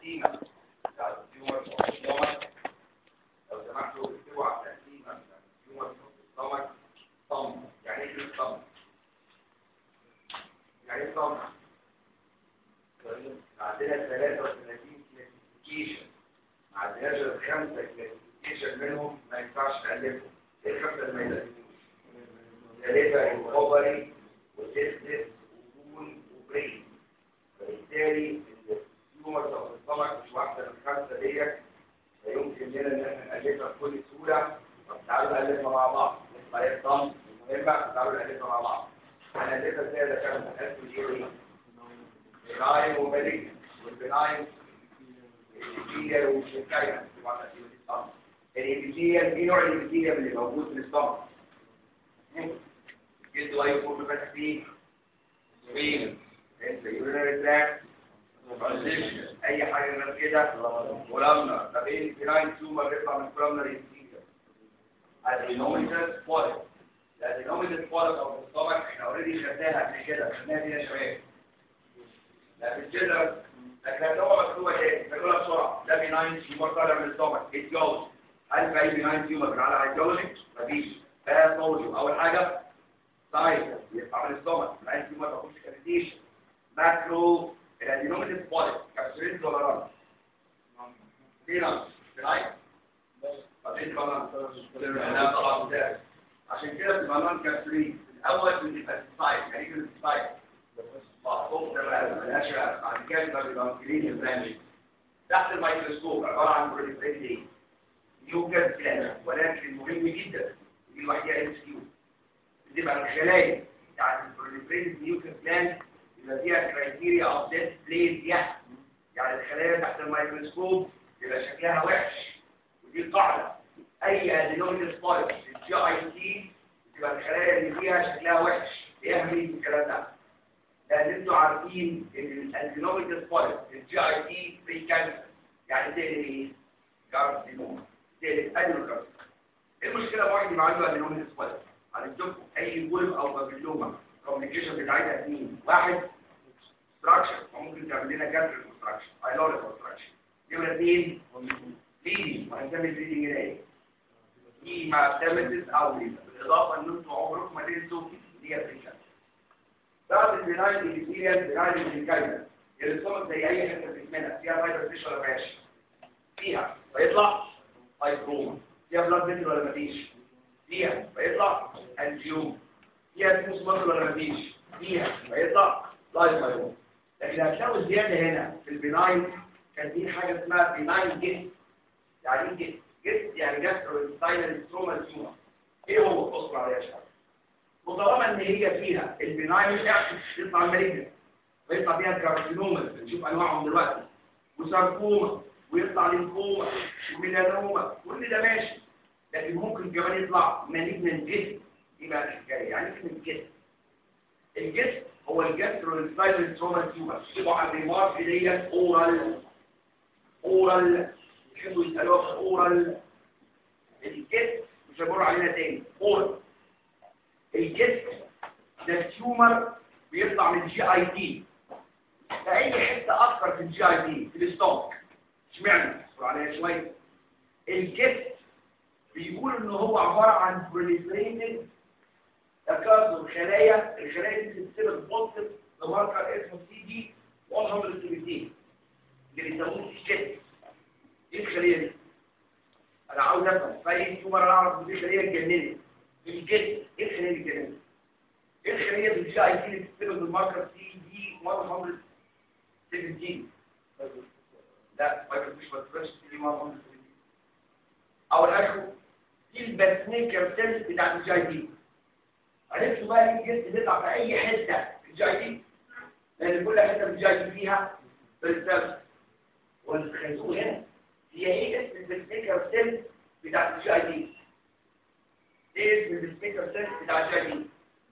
التقسيمة بتاع التيومر والسtomach لو سمحتوا اكتبوا على التقسيمة بتاع التيومر والسtomach صم يعني ايه الصم؟ يعني ايه صم؟ عندنا 33 كلاسيفيكيشن ما عندناش غير خمسة كلاسيفيكيشن منهم ما ينفعش نألفهم ايه الخمسة اللي ما يلزموش؟ ثلاثة الأوفري والإسلس وبون وبرين فبالتالي التيومر أو السtomach مش واحدة من الخمسة ديت فيمكن لنا إن احنا نألفها بكل سهولة طب تعالوا نألفها مع بعض نسمع ايه الصم المهمة تعالوا نألفها مع بعض هنألفها ازاي ده كام هنألفها ايه بناين ومالك والبناين الابيثيليال والشكاية طبعا تأثير الصم الابيثيليال في نوع الابيثيليال اللي موجود في الصم جلد واي فوق فتح فيه سوين انت يورينري تراك اي حاجه غير كده ولمنا طب ايه الفيناين تيومر بيطلع من كولامنر انتيجر ادينوميتال فوليك الادينوميتال فوليك او الصمك احنا اوريدي خدناها قبل كده خدناها فيها شويه لا في الجنرال لكن هتلاقوها مكتوبه ايه بقولها بسرعه ده بيناين تيومر طالع من الصمك اتجوز هل في اي بيناين تيومر على هيتجوزك مفيش ده صوته اول حاجه سايز يطلع من الصمك العين تيومر ما تاخدش كاريتيشن ماكرو الادينوميتال فوليك كابسولين ولا ران فينانس بالعين بعدين كمان لا طبعا ده عشان كده بتبقى نون كابسولين الاول بتبقى سايز يعني كده سايز مخطوط ده بقى ملهاش بعد كده بيبقى بيبقى كلين البرانش تحت الميكروسكوب عباره عن بروليفريتي يوجد بلان ولكن مهم جدا دي الوحيده ام كيو بتبقى الخلايا بتاعت البروليفريتي نيوكليس بلان يبقى فيها كرايتيريا اوف ديث بليز يعني الخلايا تحت الميكروسكوب يبقى شكلها وحش ودي قاعده اي ادينويد سبايك الجي اي تي تبقى الخلايا اللي فيها شكلها وحش ايه اهميه الكلام ده لان انتوا عارفين ان الادينويد سبايك الجي اي تي بري كانسر يعني تقلب ايه كارسينوما تقلب ادينوكارسينوما ايه المشكله بواحد يبقى عنده ادينويد سبايك هنشوف اي جولف او بابيلوما الكوميونيكيشن بتاعتها اثنين واحد ستراكشر وممكن تعمل لنا كانسر ستراكشر ايلوريك ستراكشر نمره اثنين ليدنج وهنسمي الليدنج هنا ايه دي مع سيمتس او ليدنج بالاضافه ان انتوا عمركم ما تنسوا دي افريكا بعد البناين الابيثيليال بناين الانكاينا الرسومات زي اي حته في جسمنا فيها فايبر فيش ولا ماشي فيها فيطلع فايبروما فيها بلاد فيتر ولا مفيش فيها فيطلع انجيوم فيها سموس مصر ولا مفيش فيها فيطلع لايف فايبروما لكن هتلاقوا زياده هنا في البناين كان في حاجه اسمها بناين جيت يعني ايه جيت جيت يعني جاسترو ستاينال ستروما تيومر ايه هو بصوا عليها شويه وطالما ان هي فيها البناين يطلع المالجنت ويطلع فيها الكارسينوما نشوف انواعهم دلوقتي وساركوما ويطلع ليمفوما وميلانوما كل ده ماشي لكن ممكن كمان يطلع مالجنت جسم يبقى الحكايه يعني اسم الجسم الجسم هو الجاسترو ستاينال ستروما تيومر طبعا الريمارك ديت اورال اورال يحبوا يسالوها في اورال الجسم مش هيمر علينا تاني اورال الجسم ده تيومر بيطلع من جي اي تي فاي حته اكتر في الجي اي تي في الاستوك اشمعنى اصبر عليها شويه الجسم بيقول ان هو عباره عن بروليفريتد تكاثر خلايا الخلايا دي بتتسبب بوزيتيف بماركر اسمه سي دي 117 اللي بيسموه الجسم ايه الخليه دي انا عاوز افهم فاي تيومر انا اعرف ان دي خليه اتجننت الجسم ايه الخليه اللي اتجننت ايه الخليه في الجي اي تي اللي بتستخدم الماركر سي دي 117 لا ما كنتش بتفرش سي دي 117 اول حاجه دي الباسنيكر سيلز بتاعت الجي اي تي عرفتوا بقى ليه الجسم بيطلع في اي حته في الجي اي تي لان كل حته في الجي اي تي فيها بريسبس والخازوق هنا هي ايه اسم الباسنيكر سيلز بتاعت الجي اي تي ايه اسم السبيكر سيل بتاع الجاي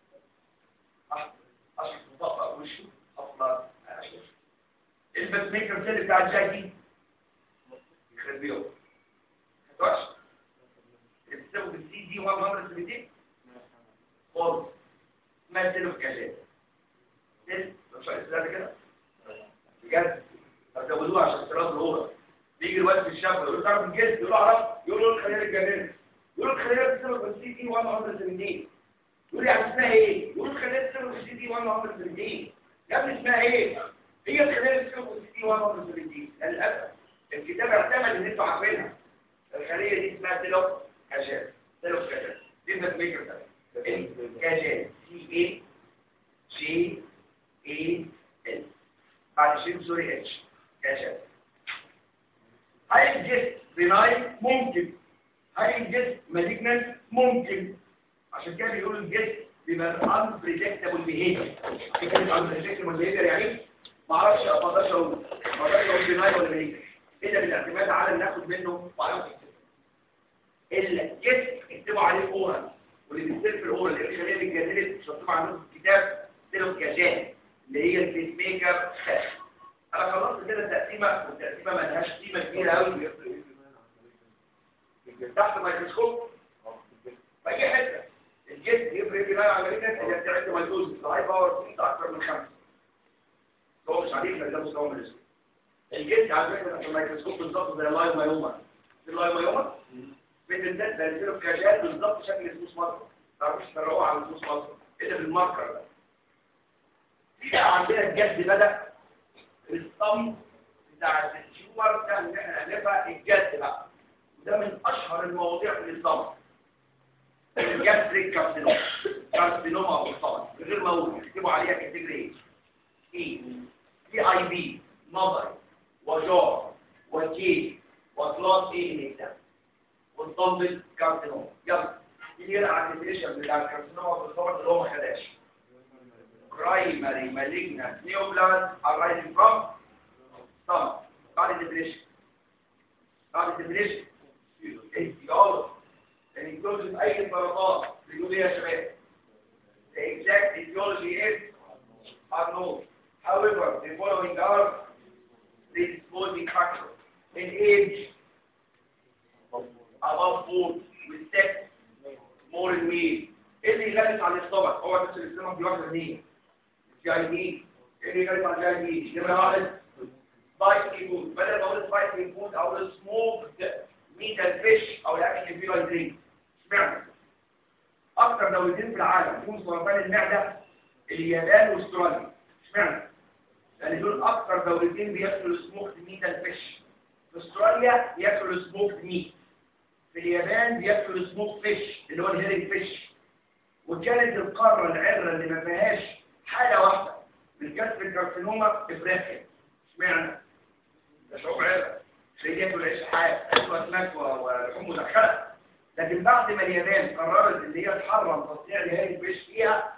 اشرف مطبق وشه اصلا اشرف السبيكر سيل بتاع الجاي يخرب بيهم هتوش بتساوي بالسي دي 170 خالص ما سيلو في كاشات سيل مش عايز ده كده بجد فزودوها عشان اختلاط الاورا بيجي الواد في الشاب يقول له تعرف الجلد يقول له اعرف يقول له الخليه الجنين يقول له الخليه بتسبب السي دي 117 يقول لي يعني اسمها ايه يقول الخليه بتسبب السي دي 117 يا ابني اسمها ايه هي الخليه بتسبب السي دي 117 للاسف الكتاب اعتمد ان انتوا عارفينها الخليه دي اسمها سيلو كاشات سيلو كاشات دي ميكر كاشات سي اي جي اي ال بعد شيء سوري اتش كاشات هل الجسم بناين ممكن هل الجسم مالجنان ممكن عشان كده بيقولوا الجسم بيبقى unpredictable behavior ايه كلمه unpredictable behavior يعني ما اعرفش ما اقدرش اقول ما اقدرش اقول بناين ولا مالجنان الا بالاعتماد على اللي ناخد منه وعلى الجسم اكتبوا عليه اورال واللي بيصير في الاورال اللي خليه الجديد مش مكتوب عندكم في الكتاب سيلو كاشان اللي هي البيس ميكر خاش انا خلصت كده التقسيمه والتقسيمه ما لهاش قيمه كبيره قوي تحت الميكروسكوب في اي حته الجسم يفرق بناء على عمليه اللي بتاعت مايكروز الهاي باور فيه اكتر من خمسه هو مش عليك ده مستوى من الاسم الجسم على فكره في الميكروسكوب بالظبط زي اللايف مايوما اللايف مايوما بتنزل ده الزيرو كاشات بالظبط شكل اسمه مصر تعرفش تروح على اسمه مصر ايه بالماركر ده في بقى عندنا الجد بدا الصم بتاع التيومر ده اللي احنا هنبقى الجد بقى وده من اشهر المواضيع في الصم الجاستريك كارسينوما كارسينوما او الصم من غير ما اقول اكتبوا عليها كاتيجوري اي في اي بي نظري وجار وكي وكلاس اي انكتاب والطنبل كارسينوما يلا نيجي على الديفينيشن بتاع الكارسينوما بالصور اللي هو ما خدهاش primary malignant neoplasm arising from stomach بعد الديفينيشن بعد الديفينيشن اتيولوجي الاتيولوجي في اي سرطان بيقول ايه يا شباب the exact etiology is unknown however the following are predisposing factors in age above food with sex more in meat ايه اللي يغلس على الاستومك هو بس الاستومك بيوصل منين جي اي بي ايه اللي يغلس على الجي اي بي نمره واحد سبايسي فود بدل ما اقول سبايسي فود اقول سموك ميت اند فيش او الاكل اللي فيه هيدريت اشمعنى اكتر دولتين في العالم فيهم سرطان المعده اليابان واستراليا اشمعنى لان دول اكتر دولتين بياكلوا سموك ميت اند فيش في استراليا بياكلوا سموك ميت في اليابان بياكلوا سموك فيش اللي هو الهيرنج فيش وكانت القارة العرة اللي ما فيهاش حاجة واحدة من كسب الكارسينوما افريقيا اشمعنى؟ ده شعوب عرة تلاقيه ياكل عيش حاد اكل اسماك ولحوم مدخلة لكن بعد ما اليابان قررت ان هي تحرم تصنيع الهيرنج فيش فيها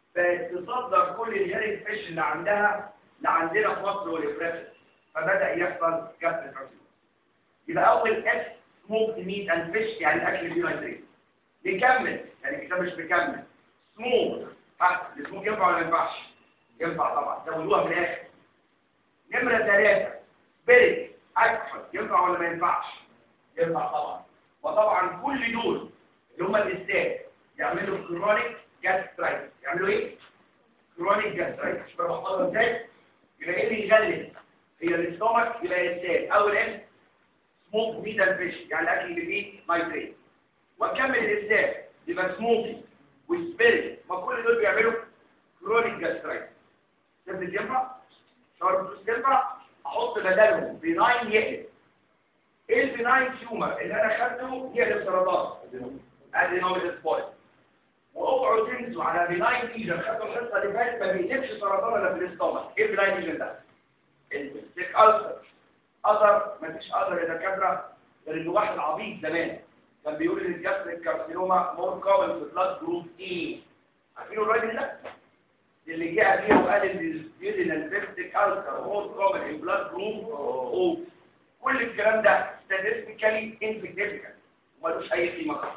فتصدر كل الهيرنج فيش اللي عندها لعندنا في مصر والافريقيا فبدأ يحصل كسب الكارسينوما يبقى اول اس سموكد ميت اند فيش يعني الاكل فيه هيدريت نكمل يعني الكتاب مش مكمل سموك ها السموك ينفع ولا ما ينفعش ينفع طبعا زودوها في الاخر نمره ثلاثة سبيريت اكحل ينفع ولا ما ينفعش ينفع طبعا وطبعا كل دول اللي هم الاستاذ يعملوا كرونيك جاسترايتس يعملوا ايه كرونيك جاسترايتس شوف بحفظها ازاي يبقى ايه اللي يغلب هي الاستومك يبقى الاستاذ اول اسم سموك ميت اند فيش يعني الاكل اللي فيه نايتريت واكمل الاسلام يبقى سموكي وسبيريت ما كل دول بيعملوا كرونيك جاسترايت تبدأ ينفع شرب ينفع احط بدلهم بناين يقلب ايه البناين تيومر اللي انا خدته يقلب سرطان ادينوميد سبويل واوعوا تنسوا على بناين ليجن خدوا الحصه اللي فاتت ما بيجيبش سرطان الا في الاستومك ايه البناين ليجن ده الستيك ألسر أثر مفيش أثر يا دكاترة غير إنه واحد عبيط زمان كان بيقول ان الجاستريك كارسينوما مور كومن في بلاد جروب اي عارفين الراجل ده اللي جه فيه وقال ان الديودينال بيبتيك ألسر مور كومن ان بلاد جروب او كل الكلام ده statistically insignificant ومالوش اي قيمه خالص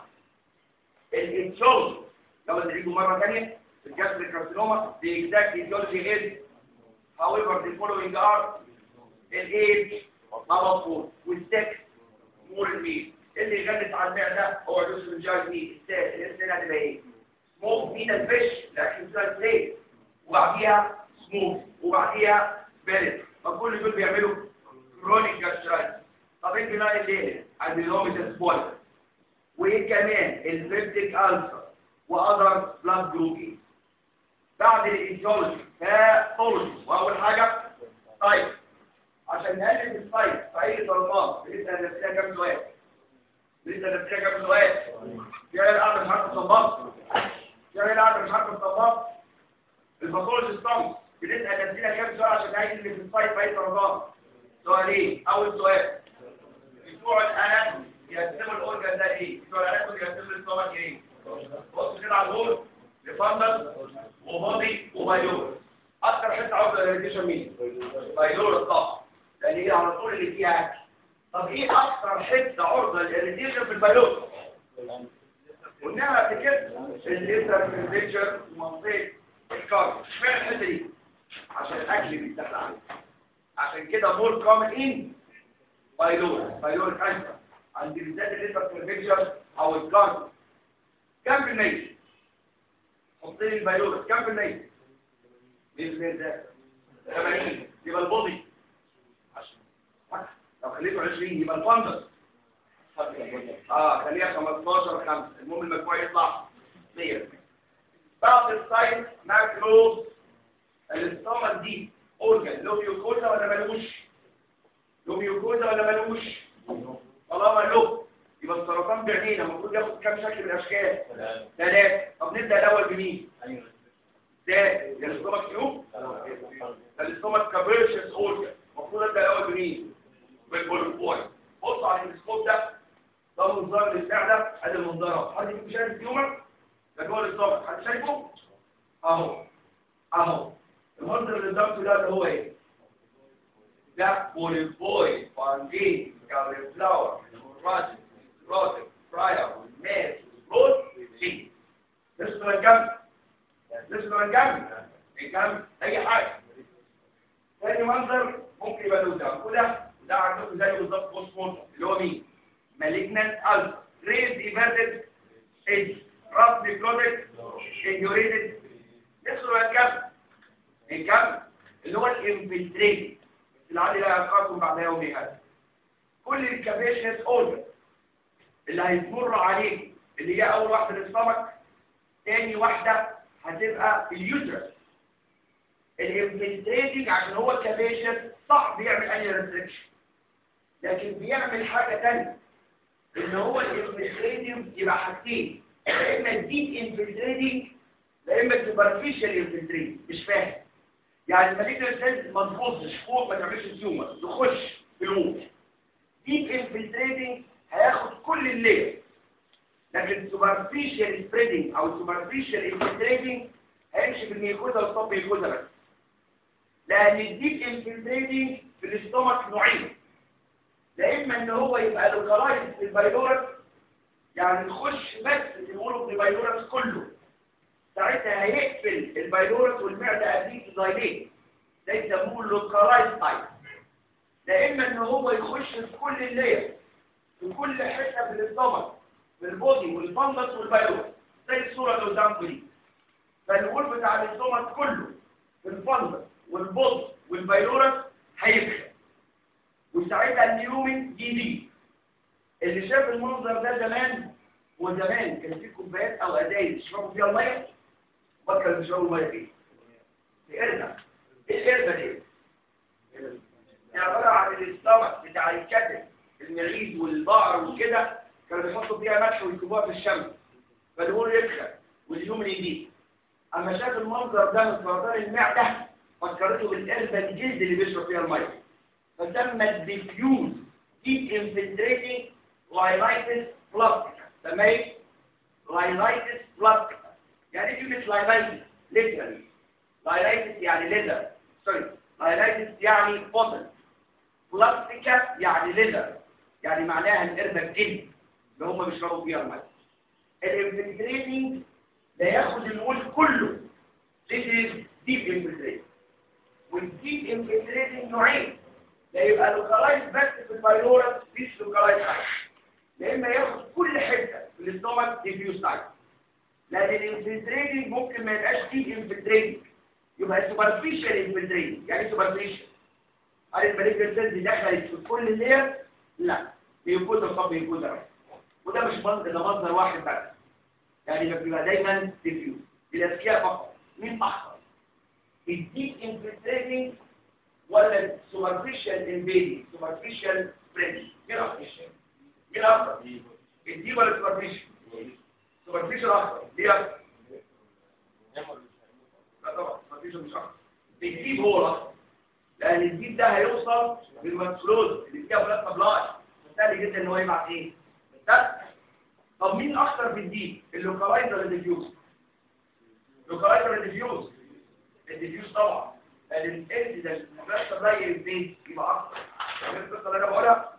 الانسولز لو نعيده مره ثانيه الجاستريك كارسينوما the exact etiology is however the following are الage above four with sex more in meat اللي يغلس على المعدة هو جزء من جاي ميت الثالث الانسان هتبقى ايه سموك ميت الفيش لكن سلايد ليه وبعديها سموك وبعديها بيرد ما كل دول بيعملوا كرونيك جاسترايتس طب انت ناقص ايه ادينوميتس بول وايه كمان البيبتيك ألسر واذر بلاد جروبين بعد الايديولوجي باثولوجي واول حاجه طيب عشان نقلل السايت في اي سرطان بنسال نفسنا كام سؤال بنسال نفسنا كام سؤال في عيال قاعده مش عارفه تطبق في عيال قاعده مش عارفه تطبق الباثولوجي ستامب بنسال نفسنا كام سؤال عشان نقلل اللي في السايت في اي سرطان سؤالين اول سؤال بتوع الاناتومي يقسموا الاورجن ده ايه بتوع الاناتومي يقسموا الاستومك ايه بص كده على الهول لفندل وبودي وبايلور اكتر حته عاوزه الريديشن مين بايلور طبعا لان هي على طول اللي فيها اكل طب ايه اكتر حته عرضه للريديشن في البايلور قلناها قبل كده الليتر فينجر ومنطقه الكارب اشمعنى الحته دي عشان الاكل بيتدخل عليه عشان كده مور كومن ان بايلور بايلور كانسر عند بالذات الليتر فينجر او الكارب كم في المية حط لي البايلور كم في المية مين ده 80 يبقى البودي لو خليته 20 يبقى الفندس اه خليها 15 5 المهم المجموع يطلع 100 بعض السايت ماكروز الاستومك دي اورجن له ميوكوزا ولا ملوش له ميوكوزا ولا ملوش طالما له يبقى السرطان بعينينا المفروض ياخد كام شكل من الاشكال ثلاثه طب نبدا الاول بمين ده الاستومك تيوب الاستومك كابريشس اورجن المفروض ابدا الاول بمين بالبوليبوي بص على الميكروسكوب ده ده منظار للمعده ادي المنظار حد فيكم شايف التيومر ده جوه الاستومك حد شايفه اهو اهو المنظر اللي قدامكم ده اللي هو ايه ده بوليبوي فانجين كابريفلاور راجل راجل فراير ماس روز سي لسه من جنب لسه من جنب من جنب اي حاجه تاني منظر ممكن يبقى له ده وده ده عندكم زي بالظبط بوست مورتم اللي هو مين malignant ulcer raised everted edge rough necrotic indurated يدخل الكم الكم اللي هو الانفلتريت اللي عندي لا يلقاكم بعد يوم هذا كل الكابيشنس اورجن اللي هيتمر عليه اللي هي اول واحده الاستمك تاني واحده هتبقى اليوترس الانفلتريتنج عشان هو كابيشن صعب يعمل اي ريستريكشن لكن بيعمل حاجه ثانيه ان هو الانفلتريتنج يبقى حاجتين يا اما الديب انفلتريتنج يا اما السوبرفيشال انفلتريتنج مش فاهم يعني المالجنال سيلز ما تبصش فوق ما تعملش تيومر تخش في الوول ديب انفلتريتنج هياخد كل الليل لكن سوبرفيشال سبريدنج او سوبرفيشال انفلتريتنج هيمشي في الميكوزا والصب الميكوزا بس لان الديب انفلتريتنج في الاستومك نوعين لا اما ان هو يبقى لوكالايز في البايلورس يعني نخش بس نقوله في البايلورس كله ساعتها هيقفل البايلورس والمعده قبليه دايليت ده يسموه لوكالايز تايب لا اما ان هو يخش في كل الليل في كل حته في الاستومك في البودي والفندس والبايلورس زي الصوره اللي قدامكم دي فالقول بتاع الاستومك كله في الفندس والبودي والبايلورس هيفشل وساعتها النيومن جديد اللي شاف المنظر ده زمان وزمان كان في كوبايات او ازايز يشربوا فيها الميه بطل يشربوا الميه فيه في قرده ايه القرده دي؟ عباره عن الاستمك بتاع الكتف المعيد والبقر وكده كانوا بيحطوا فيها ملح ويكبوها في الشمس فالنور يدخل واليوم يجي اما شاف المنظر ده من سرطان المعده فكرته بالقرده الجلد اللي بيشرب فيها الميه فسمى الديفيوز ديب انفلتريتنج لايلايتس بلاستيكا سمى ايه؟ لايلايتس بلاستيكا يعني ايه كلمه لايلايتس؟ ليترالي لايلايتس يعني ليزر سوري لايلايتس يعني بوتن بلاستيكا يعني ليزر يعني معناها القرده الجلد اللي هم بيشربوا فيها الميه الانفلتريتنج ده ياخد الوول كله This is deep infiltration والديب انفلتريتنج نوعين لا يبقى لوكالايز بس في البايلورس مش لوكالايز حاجه يا اما ياخد كل حته في الاستومك ديفيوز تايب لان الانفلتريتنج ممكن ما يبقاش ديب انفلتريتنج يبقى سوبرفيشال انفلتريتنج يعني سوبرفيشال هل المالجنت سيلز دخلت في كل اللير لا بيكون طب بيكون وده مش منظر ده منظر واحد بس يعني بيبقى دايما ديفيوز الاذكياء فقط مين اخطر الديب انفلتريتنج ولا السوبرفيشال انفيدنج سوبرفيشال بريدج مين اخطر مين اخطر الديب ولا السوبرفيشال سوبرفيشال اخطر ليه اخطر لا طبعا السوبرفيشال مش اخطر الديب هو الاخطر لان الديب ده هيوصل للمسفلوز اللي فيها بلازما بلاش سهل جدا ان هو يبعت ايه بس طب مين اخطر في الديب اللوكالايزر ولا الديفيوز اللوكالايزر ولا الديفيوز الديفيوز طبعا لان الانسيدنت بيحصل زي البيت يبقى اكتر فاهم القصه اللي انا بقولها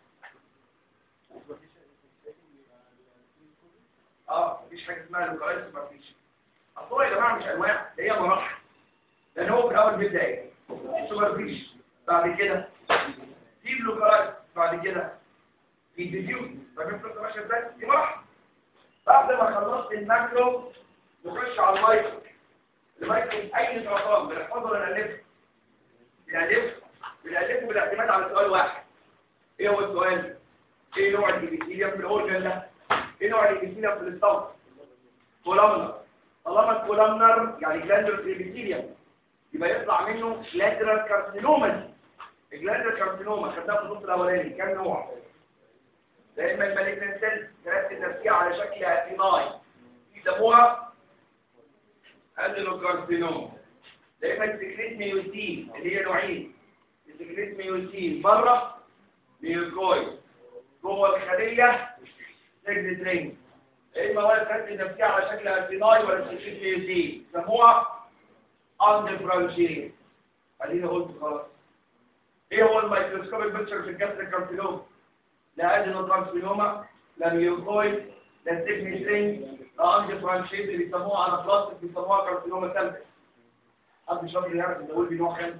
اه مفيش حاجه اسمها لوكالايزر مفيش اصل هو يا جماعه مش انواع ده هي مراحل لان هو في الاول بيبدا ايه سوبر فيش بعد كده ديب لوكالايزر بعد كده في ديفيوز فاهم القصه ماشيه ازاي دي مراحل بعد ما خلصت الماكرو نخش على المايكرو المايكرو اي سرطان بنحفظه ولا نالفه بنالفه بنالفه بالاعتماد على سؤال واحد ايه هو السؤال ايه نوع الابيثيليوم في الاورجن ده ايه نوع الابيثيليوم في الاستومك كولامنر طالما الكولامنر يعني جلاندر في الابيثيليوم يبقى يطلع منه لاترال كارسينوما الجلاندر كارسينوما خدناها في النص الاولاني كام نوع دايما المالجنت سيل تركز تركيز على شكل اتيناي يسموها ادينوكارسينوما دايما السكريت ميوتين اللي هي نوعين السكريت ميوتين بره ميوكويد جوه الخليه سجن رينج اما ولا تركز تركيز على شكل اتيناي ولا سكريت ميوتين يسموها اندفرانشيت خليني قلت خلاص ايه هو الميكروسكوبيك بيكتشر في الجسد كارسينوما لا ادينوكارسينوما لا ميوكويد لا سيجنيترينج لا اندفرانشيت اللي بيسموها على بلاستيك بيسموها كارسينوما سلبي حد شاطر يعرف يدور لي نوع كام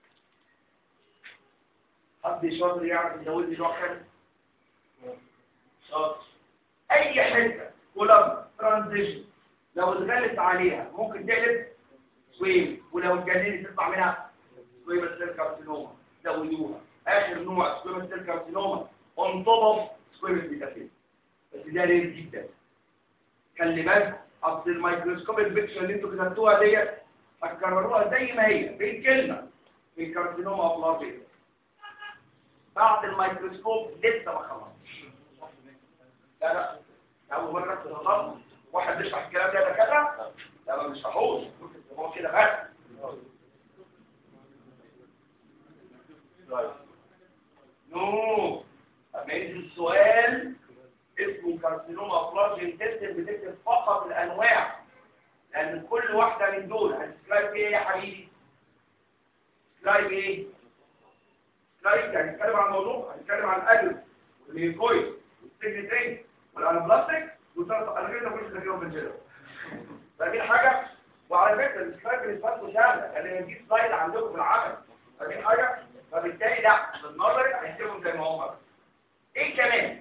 حد شاطر يعرف يدور لي نوع كام شاطر اي حته كولاب ترانزيشن لو اتغلت عليها ممكن تقلب سويم ولو اتجننت تطلع منها سويم السيل كارسينوما زودوها اخر نوع سويم السيل كارسينوما اون توب اوف سويم البيتافيل بس ده رير جدا خلي بالك اصل الميكروسكوب البيكشر اللي انتوا كتبتوها ديت هتكرروها زي ما هي بالكلمه في الكارسينوما اوف لارج بعد الميكروسكوب لسه ما خلصش لا لا اول مره تخلص واحد بيشرح الكلام ده دكاتره لا ما بيشرحوش هو كده بس نو اما ينزل السؤال اسمه كارسينوما فلاج انتستين بتكتب فقط الانواع لان كل واحده من دول هتسكرايب ايه يا حبيبي سكرايب ايه سكرايب يعني هنتكلم عن الموضوع هنتكلم عن الاجل والميكويد والسيجنتين والانابلاستيك والثلاث انا كده كل ده كده بنجيبه فاهمين حاجه وعلى فكره السكرايب بالنسبه لكم سهله لان دي سلايد عندكم في العمل فاهمين حاجه فبالتالي لا بالنظر هيكتبهم زي ما هم ايه كمان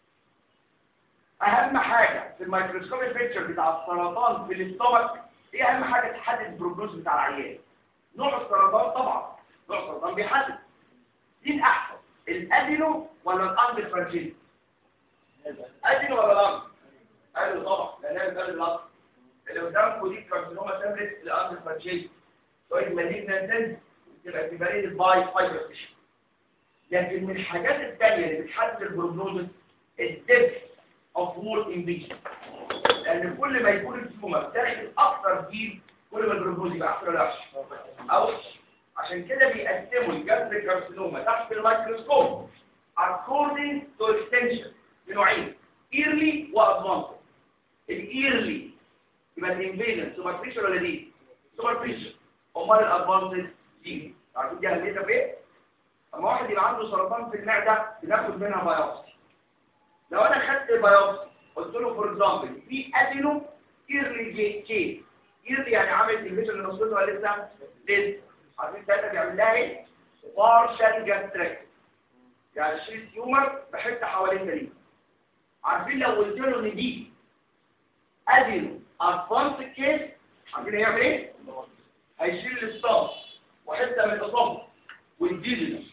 اهم حاجه في الميكروسكوب بيكتشر بتاع السرطان في الاستومك ايه اهم حاجه تحدد البروجنوز بتاع العيان نوع السرطان طبعا نوع السرطان بيحدد دي الاحسن الادينو ولا الاندر فرانشيز ادينو ولا الاندر ادينو طبعا لان هي بتقلل الاصل اللي قدامكم دي كارسينوما سامبلت الاندر فرانشيز شويه مالجنت تبقى تبريد باي فايبر تيشو لكن من الحاجات الثانيه اللي بتحدد البروجنوز الدبس اوف وول انفيجن لان كل ما يكون التيومر داخل اكتر جيل كل ما البروجنوز يبقى احسن ولا وحش او عشان كده بيقسموا الجسد كارسينوما تحت الميكروسكوب according to extension لنوعين early وادفانسد الايرلي يبقى الانفيجن سوبرفيشال ولا دي سوبرفيشال امال الادفانسد دي عارفين دي اهميتها في ايه اما واحد يبقى عنده سرطان في المعده بناخد منها بايوبسي لو انا خدت بايوبسي قلت له فور اكزامبل في ادينو ايرلي جي كي ايرلي يعني عامل انفيجن اللي نصته ولا لسه لسه عارفين ساعتها بيعمل لها ايه بارشال جاستريك يعني شيل تيومر بحته حوالين دي عارفين لو قلت له ان دي ادينو ادفانس كيس عارفين هيعمل ايه هيشيل الستار وحته من الاصابه والديزل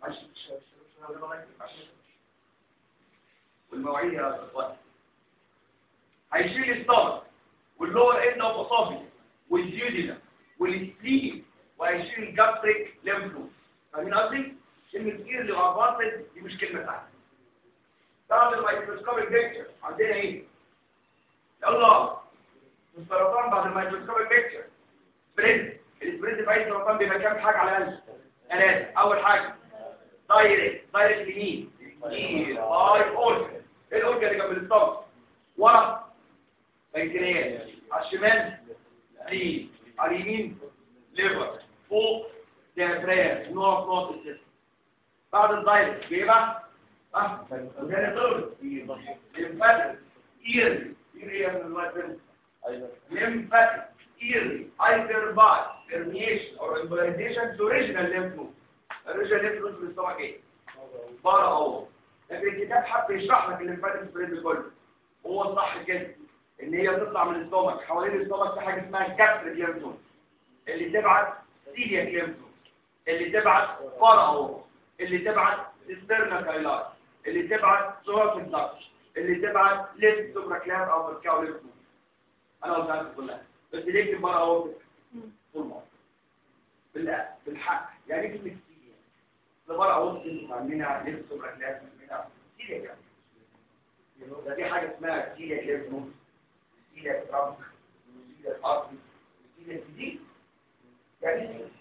والمواعيد يا اخوان هيشيل الستار واللور اند اوف اصابي والديودينا والسليم وهيشيل الجاستريك ليمفلو فاهمين قصدي؟ كلمة كتير اللي غرباطل دي مش كلمة سهلة بعد الميكروسكوبيك بيكتشر عندنا ايه؟ يلا السرطان بعد الميكروسكوبيك بيكتشر سبرنت السبرنت في اي سرطان بيبقى كام حاجة على الاقل ثلاثة اول حاجة دايركت دايركت يمين اي اي اورجن ايه الاورجن اللي جنب الاستومك ورا بنكرياس على الشمال ليه على اليمين ليفر فوق ديافرام نقط نقط الجسم بعد الدايركت بيبقى اه وده طول ليمفاتيك ايرلي ايرلي من الوقت lymphatic early hyperbole permeation or embolization to original lymph node original lymph node في الاستومك ايه؟ بره اهو لكن الكتاب حب يشرح لك الليمفاتيك سبريد كله هو الصح كده ان هي تطلع من الاستومك حوالين الاستومك في حاجه اسمها كابسل ليمف نود اللي تبعت سيلياك ليمف نود اللي تبعت بره اهو اللي تبعت سيسترنا كايلاي اللي تبعت سورس الدكش اللي تبعت ليست سوبراكلاب او بركاو ليمف نود انا قلت لك كلها بس ليه بره اهو طول ما بالله بالحق يعني كلمه كتير ده بره اهو انتوا عاملينها ليست سوبراكلاب منها سيلياك ده دي حاجه اسمها سيلياك ليمف نود سيلياك ترامب سيلياك ارضي سيلياك جديد يعني إيه؟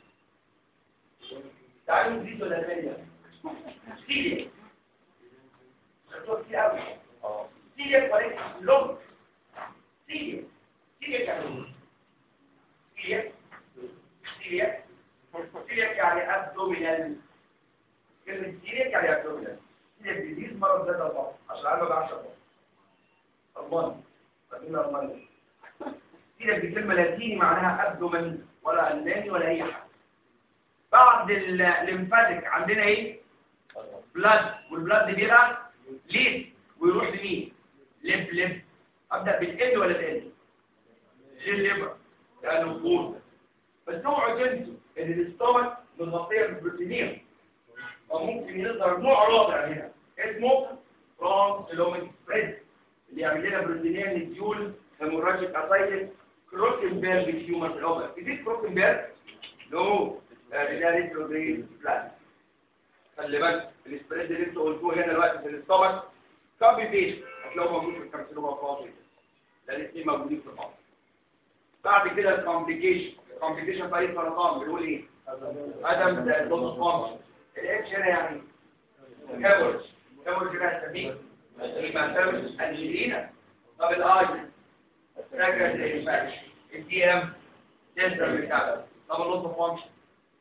تعالوا جديد ولا ثانيه سيلياك خدوها كتير قوي سيلياك وليس لون سيلياك سيلياك يعني سيلياك سيلياك سيلياك يعني ابدومينال كلمة سيلياك يعني ابدومينال سيلياك ديزيز مرض ذات البطن عشان انا ما بعرفش البطن الماني فاهمين الماني سيلياك دي كلمة لاتيني معناها ابدومين ولا الماني ولا اي حاجة بعد الليمفاتيك عندنا ايه بلاد والبلاد بيبقى ليه ويروح لمين لب لب ابدا بالال ولا الال الليبر لانه فول بس اوعوا تنسوا ان الاستومك متغطيه بالبروتينين وممكن يظهر نوع رابع هنا اسمه ترانسلوميك سبريد اللي يعمل لنا بروتينين نديول هيموراجيك اسايتس كروكنبرج هيومن اوفر دي كروكنبرج نو ده ريتروجريد بلان خلي بالك السبريد اللي انتوا قلتوه هنا دلوقتي في الاستومك كوبي بيست هتلاقوه موجود في الكارسينوما فاضي ده الاثنين موجودين في بعض بعد كده الكومبليكيشن الكومبليكيشن في اي سرطان بنقول ايه عدم دوز فانكشن الاتش هنا يعني هيموريج هيموريج هنا هنسميه هيماتومس انجلينا طب الاي فاكر الانفكشن الدي ام تنسر بتاعها طب اللوس اوف فانكشن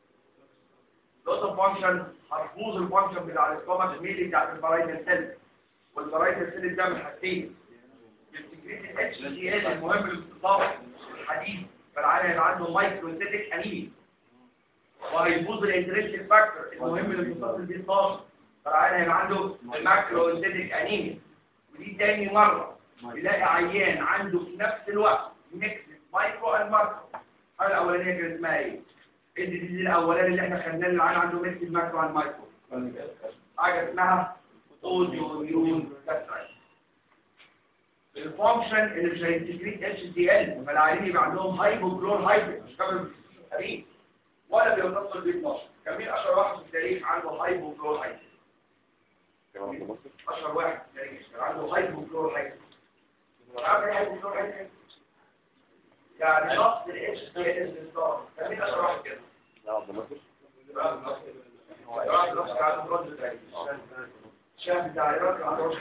لوس اوف فانكشن هتبوظ الفانكشن بتاع الاستومك الميلي بتاعت البرايتال سيل والبرايتال سيل ده من حاجتين السكريت الاتش دي ال المهم للاستضافه الحديد فالعيان هيبقى عنده مايكروسيتيك انيميا وهيبوظ الانترنسيك فاكتور المهم للاستضافه البي 12 فالعيان هيبقى عنده الماكروسيتيك انيميا ودي تاني مره يلاقي عيان عنده في نفس الوقت ميكس مايكرو اند ماكرو الحاله الاولانيه كانت اسمها ايه؟ الديزيز الاولاني اللي احنا خدناه اللي العيان عنده ميكس ماكرو اند مايكرو حاجه اسمها اوديو ميون كاترايت الفانكشن اللي مش هينتجريت اتش دي ال فالعيانين يبقى عندهم هايبوكلور هايبر مش كامل قريب ولا بيوصل بي 12 كان مين اشهر واحد في التاريخ عنده هايبوكلور هايبر اشهر واحد في التاريخ كان عنده هايبوكلور هايبر عارف ايه هايبوكلور هايبر يعني نقص الاتش دي ال بالظبط كان مين اشهر واحد كده شاف بتاع العراق على وش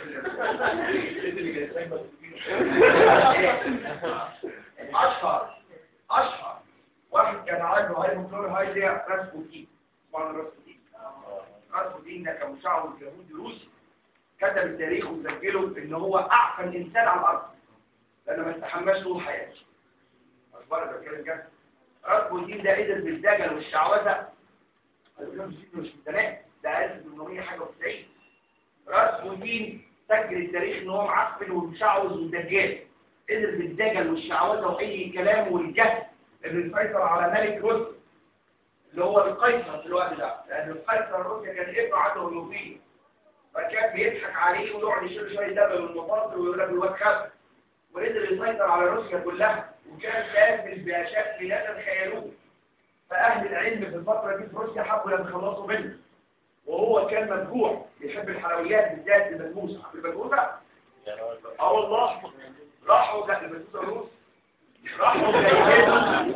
اشهر اشهر واحد كان عنده هايبوكلور هايديا راسبوتين اسمه راسبوتين راسبوتين ده كان مشعوذ يهودي روسي كتب التاريخ وسجله ان هو اعفن انسان على الارض لانه ما استحماش طول حياته اخبار ده كده جد راسبوتين ده قدر بالدجل والشعوذه مش تمام ده 1800 حاجه و90 راسبوتين سجل التاريخ ان هو معفن ومشعوذ ودجال قدر بالدجل والشعوذه واي كلام والجهل انه يسيطر على ملك روسيا اللي هو القيصر في الوقت ده لان القيصر روسيا كان ابنه عنده هيموفيليا فكان بيضحك عليه ويقعد يشيل شويه دم من المفاصل ويقول لك الواد خف ونزل يسيطر على روسيا كلها وكان كامل بشكل لا تتخيلوه فاهل العلم في الفتره دي في روسيا حبوا يتخلصوا منه وهو كان مدفوع يحب الحلويات بالذات البسبوسه البسبوسه اه والله راحوا ده البسبوسه الروس راحوا جايبين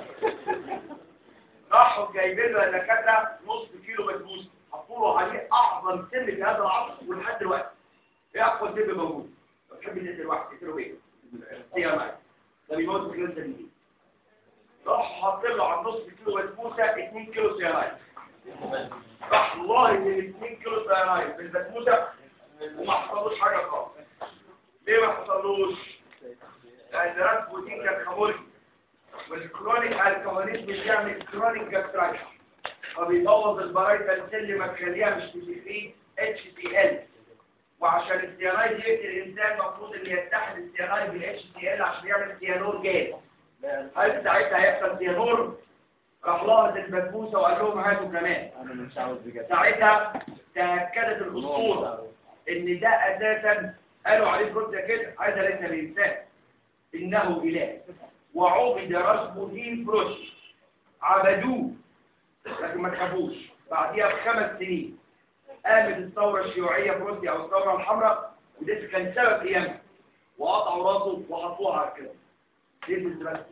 راحوا جايبين له دكاتره نص كيلو بسبوسه حطوا عليه اعظم سم في هذا العصر ولحد دلوقتي ايه اقوى سم موجود لو تحب تقتل واحد تقتله بايه؟ سيامات ده بيموت في خلال سنتين راح حاطط له على نص كيلو بسبوسه 2 كيلو سيامات راح الله من 2 كيلو سيامات في البسبوسه وما حصلوش حاجه خالص ليه ما حصلوش؟ لان راس بروتين كان خمولي والكرونيك الكواليس بيعمل كرونيك جاسترايتس فبيبوظ البرايتا سيل مخليها مش بتفريد اتش سي ال وعشان السيانايد يقتل الانسان المفروض ان يتحد السيانايد بالاتش سي ال عشان يعمل سيانور جاز هل ساعتها هيحصل سيانور راح لاحظ البسبوسه وقال لهم هاتوا كمان انا مش عاوز بجد ساعتها تاكدت الاسطوره ان ده اساسا قالوا عليه روسيا كده هذا ليس الانسان انه اله وعبد راسبوتين بروش عبدوه لكن ما تخافوش بعديها بخمس سنين قامت الثورة الشيوعية في روسيا أو الثورة الحمراء وده كان سبب قيامها وقطعوا راسه وحطوها على كده ليه الدراسة؟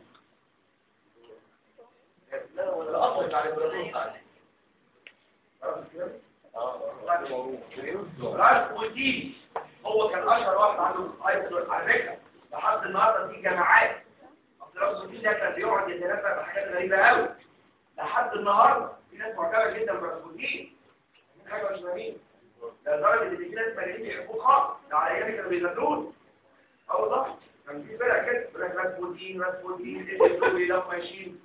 الأصل بتاع الإمبراطورية راسبوتين هو كان أشهر واحد عنده أيضا على فكرة لحد النهارده في جماعات أصل راسبوتين ده كان بيقعد يتنفس بحاجات غريبة قوي لحد النهارده في ناس معجبه جدا براسبوتين حاجه مش فاهمين ده لدرجه ان في ناس ملايين بيحبوه خالص ده على ايام كانوا بيغنون اه والله كان في فرق كده يقول لك راسبوتين راسبوتين اللي لو ماشيين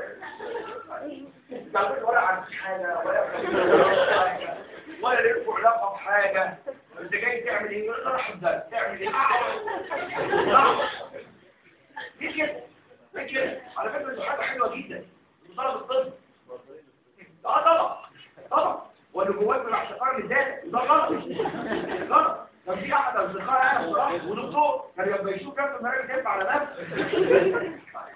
تعرفوا ولا عن حاجه ولا ولا يرفع لقب حاجه انت جاي تعمل ايه يقول راح ده تعمل ايه ليه كده ليه كده على فكره دي حاجه حلوه جدا طلب الطب اه طبعا طبعا واللي جواك من احتقار للذات ده غلط غلط كان في احد اصدقائي انا بصراحه ودكتور كان لما يشوف كابتن المراكز ينفع على نفسه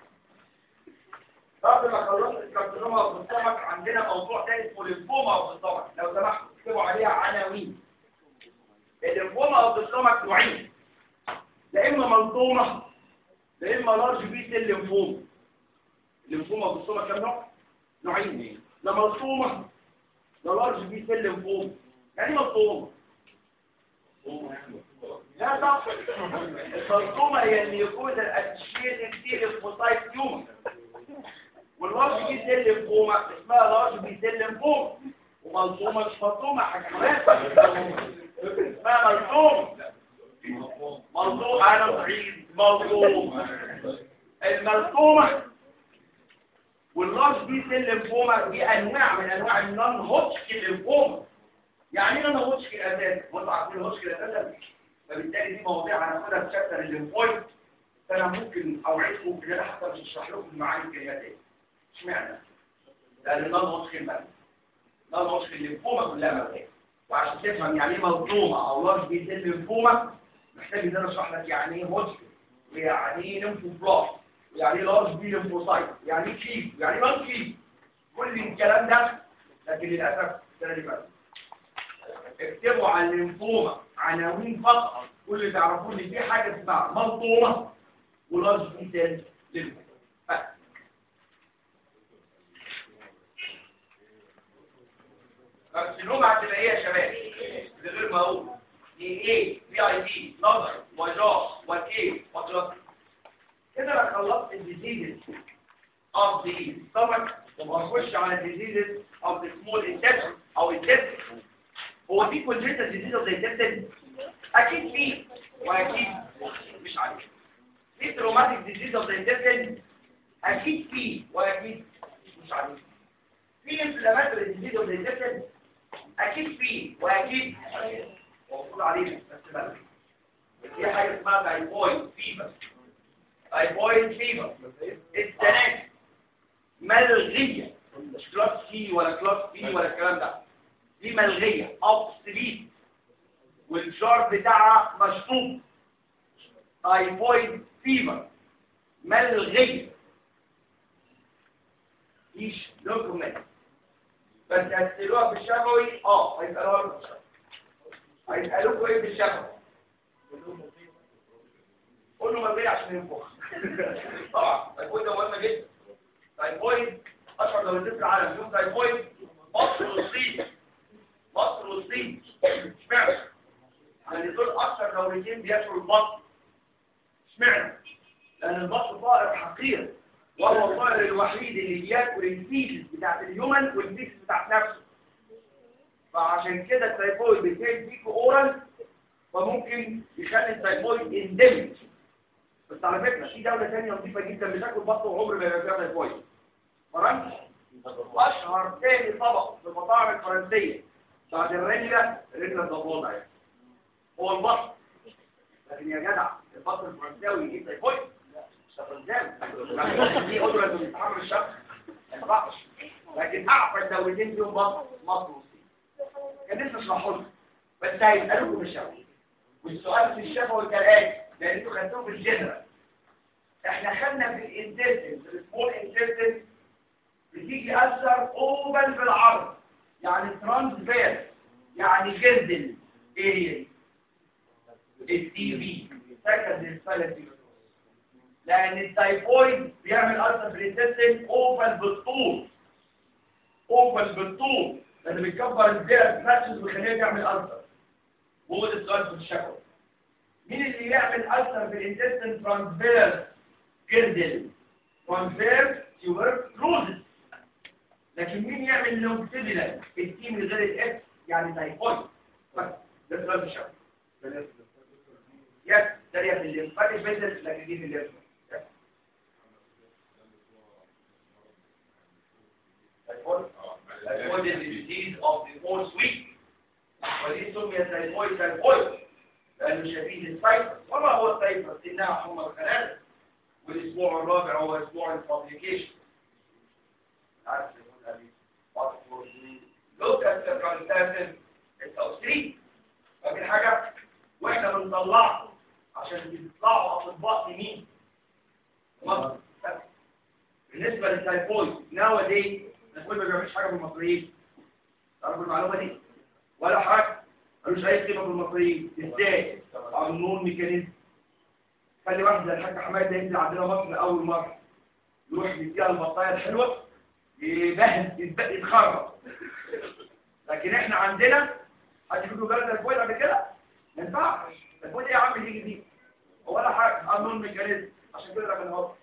بعد ما خلصت الكارسينوما في السمك عندنا موضوع تاني اسمه ليمفوما في السمك لو سمحتوا اكتبوا عليها عناوين الليمفوما في السمك نوعين لا اما منظومه لا اما لارج بي سيل ليمفوما الليمفوما بالصومة كام نوع؟ نوعين لا ملصومة لا لارج بي سيل ليمفوما يعني ملصومة لا صح الملصومة هي اللي يكون الاسوشيتد سي ليمفوسايت تيومر واللارج بي سيل ليمفوما اسمها لارج بي سيل ليمفوما وملصومة مش ملصومة حاجة كمان اسمها ملصومة ملصومة انا بعيد ملصومة الملصومة واللارج بي سيل ليمفوما دي انواع من انواع النون هوتشكن ليمفوما يعني ايه نون هوتشكن اساسا وانتوا عارفين الهوتشكن اساسا فبالتالي دي مواضيع هناخدها في شابتر الليمفويد فانا ممكن اوعدكم ان انا حتى مش هشرح لكم المعاني الكلماتيه اشمعنى؟ لان النون هوتشكن بس نون هوتشكن ليمفوما كلها مبادئ وعشان تفهم يعني ايه مظلومه او لارج بي سيل ليمفوما محتاج ان انا اشرح لك يعني ايه هوتشكن ويعني ايه ليمفوبلاست يعني لارج بي ليمفوسايت يعني كيف يعني نون كيف كل الكلام ده لكن للاسف السنه اللي فاتت اكتبوا على الليمفوما عناوين فقط كل اللي تعرفوه ان في حاجه اسمها ملطومه ولارج بي سيل ليمفوما بس. كارسينوما هتبقى ايه يا شباب؟ من غير ما اقول دي ايه في اي بي نظر وجاء وكيف وكلاس كده انا خلصت الديزيزز اوف ذا stomach وهخش على الديزيزز اوف ذا سمول intestine او intestine هو في كونجنتال ديزيز اوف ذا intestine اكيد في واكيد مش عارف في تروماتيك ديزيز اوف ذا intestine اكيد في واكيد مش عارف في انفلاماتوري ديزيز اوف ذا intestine اكيد في واكيد المفروض علينا بس بقى في حاجه اسمها تايفويد فيبر تايفويد فيبر السنة ملغية مش كلاس سي ولا كلاس بي ولا الكلام ده دي ملغيه اوبسليت والشارت بتاعها مشطوب تايفويد فيفر ملغيه مفيش دوكيومنت بس هتسألوها في الشفوي اه هيسألوها في الشفوي هيسألوكوا ايه في الشفوي قول له ملغيه عشان ينفخ طبعا تايفويد ده مهم جدا تايفويد اشهر دولتين في العالم يوم تايفويد مصر والصين مصر والصين اشمعنى؟ لان دول اكثر دولتين بياكلوا البط اشمعنى؟ لان البط طائر حقير وهو الطائر الوحيد اللي بياكل الفيكس بتاعت الهيومن والفيكس بتاعت نفسه فعشان كده التايفويد بيتهيأ فيكو اورال فممكن يخلي التايفويد اندمج بس على فكرة في دولة ثانية نظيفة جدا بتاكل بط وعمر ما يبقى فيها تايفويد فرنسا اشهر ثاني طبق في المطاعم الفرنسية بعد الرنجة الرنجة الضفادع يعني هو البط لكن يا جدع البط الفرنساوي يجيب تايفويد مش فرنساوي دي قدرة انه يتحمل الشخص ما ينفعش لكن اعفى الدولتين فيهم بط مصر والصين كان لسه اشرحه لكم بس هيسالوكم الشفوي والسؤال في الشفوي كالاتي لان انتوا خدتوه في الجنرال احنا خدنا في الانتستين في السمول انتستين بتيجي اثر اوبن بالعرض يعني ترانسفيرس يعني جردل اريا التي في سكند الفلسي لان التايفويد بيعمل اثر في الانتستين اوبن بالطول اوبن بالطول لان بيكبر الزرع فلاكشنز ويخليه يعمل اثر وهو ده السؤال في الشكوى مين اللي يعمل اثر في الانتستين ترانسفيرس جردل ترانسفيرس تيوبر كلوزس لكن مين يعمل لونجتيدينال التي من غير الاس يعني تايفويد بس ده سؤال في الشكوى يس ده في الليمفاتيك بيزنس لكن دي في الليمف Typhoid is the disease of the fourth week. ودي سميت تايفويد تايفويد لأنه شديد السيطرة وما هو السيطرة؟ إنها حمى الخلايا والأسبوع الرابع هو أسبوع البابليكيشن عارف لوكال سيركمستانسز التوصيل فاكر حاجة واحنا بنطلعه عشان يطلعوا اطباء مين مصر بالنسبة للتايفويد ناو دي التايفويد ما بيعملش حاجة بالمصريين تعرفوا المعلومة دي ولا حاجة ملوش أي قيمة بالمصريين ازاي قانون ميكانيزم خلي واحد زي الحاج حماد ده ينزل عندنا مصر لأول مرة يروح يديها البطاية الحلوة يبهد يتخرب لكن احنا عندنا حد يقول له جلد الكويت قبل كده ما ينفعش الكويت ايه يا عم يجي دي ولا حاجه قانون ميكانيزم عشان كده رقم هو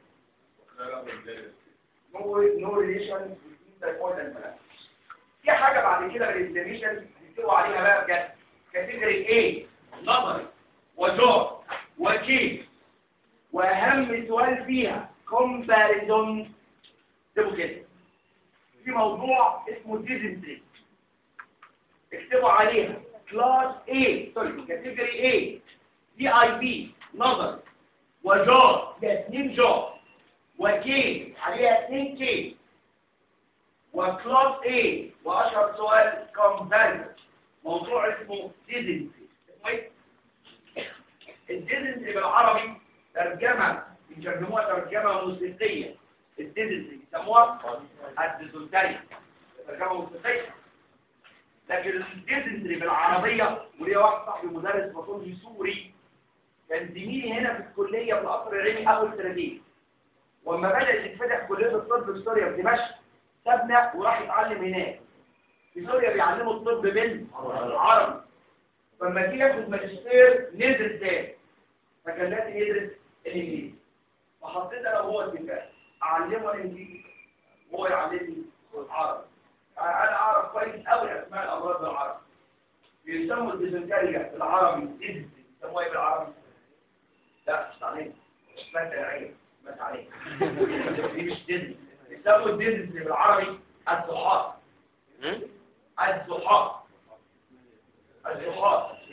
نو نو ريليشن الكويت الملف في حاجه بعد كده بالانفلاميشن بيكتبوا عليها بقى بجد كاتيجوري ايه نظري وجور وكيس واهم سؤال فيها كومباريزون اكتبوا كده في موضوع اسمه ديزنتري اكتبوا عليها كلاس A سوري كاتيجوري A دي اي بي نظر وجار ده اثنين جار وكي عليها اثنين كي وكلاس A واشهر سؤال كومباريزون موضوع اسمه ديزنتري اسمه ايه؟ الديزنتري بالعربي ترجمة بيترجموها ترجمة موسيقية الديزنتري بيسموها الديزنتري ترجمة موسيقية لكن الديزنتري بالعربية وليا واحد صاحبي مدرس باطني سوري كان زميلي هنا في الكلية في القصر العيني أول سنتين وأما بدأت تتفتح كلية الطب في سوريا في دمشق سابنا وراح يتعلم هناك في سوريا بيعلموا الطب بالعربي فلما جه ياخد ماجستير ندرس تاني فكان لازم يدرس الانجليزي فحطيت انا وهو اتفاق اعلمه الانجليزي وهو يعلمني العربي انا اعرف كويس قوي اسماء الامراض بالعربي بيسموا الديزنتريا بالعربي ديزنتري بيسموها ايه بالعربي لا مش عليك اسمها تنعيه ما عليك دي مش ديزنتري بيسموا الديزنتري بالعربي الزحاق الزحاق الزحاق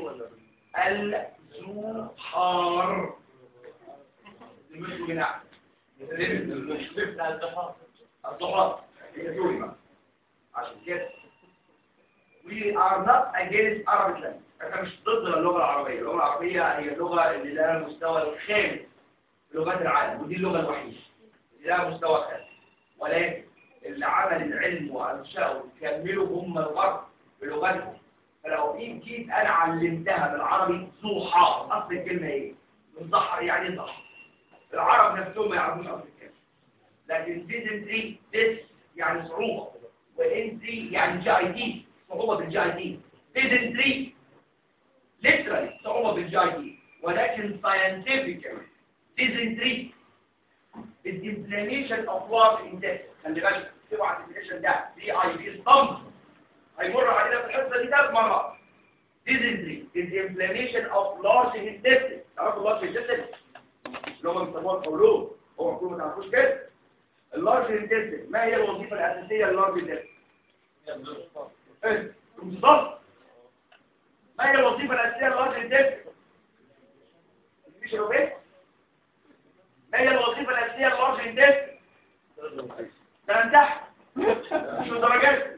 الزحار المشي بناء الزحار هي سوري بقى عشان كده we are not against Arabic language احنا مش ضد اللغة العربية اللغة العربية هي اللغة اللي لها المستوى الخامس في لغات العالم ودي اللغة الوحيدة اللي لها مستوى خامس ولكن اللي عمل العلم وأنشأه كملوا هم الغرب بلغتهم فلو إن جيت أنا علمتها بالعربي صوحة أصل الكلمة إيه؟ من ظهر يعني إيه ظهر العرب نفسهم ما يعرفوش أصل الكلمة لكن ديزنتري ديس يعني صعوبة وانتري يعني جي اي دي صعوبة بالجي اي دي ديزنتري literally صعوبة بالجي اي دي ولكن scientifically dysentery is inflammation of large intestine خلي بالك اوعى الانفلاميشن ده دي اي بي ستامب هيمر علينا في الحصه دي ثلاث مرات dysentery is inflammation of large intestine تعرفوا large intestine اللي هم بيسموها القولون هو المفروض ما تعرفوش كده اللارج انتستين ما هي الوظيفه الاساسيه للارج انتستين ايه بالظبط ما هي الوظيفه الاساسيه للارج انتستين مفيش ربيع ما هي الوظيفه الاساسيه للارج انتستين ده تحت مش درجات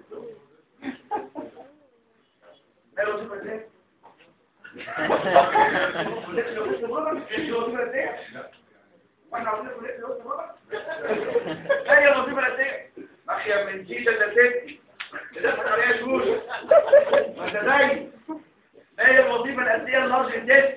ما هي الوظيفه الاساسيه واحنا عاوزين نقول ايه الوقت بقى لا هي الوظيفه الاساسيه مخيا من جيل الاساسي تدخل عليها شهور ما انت زي ما هي الوظيفه الاساسيه للارج انتست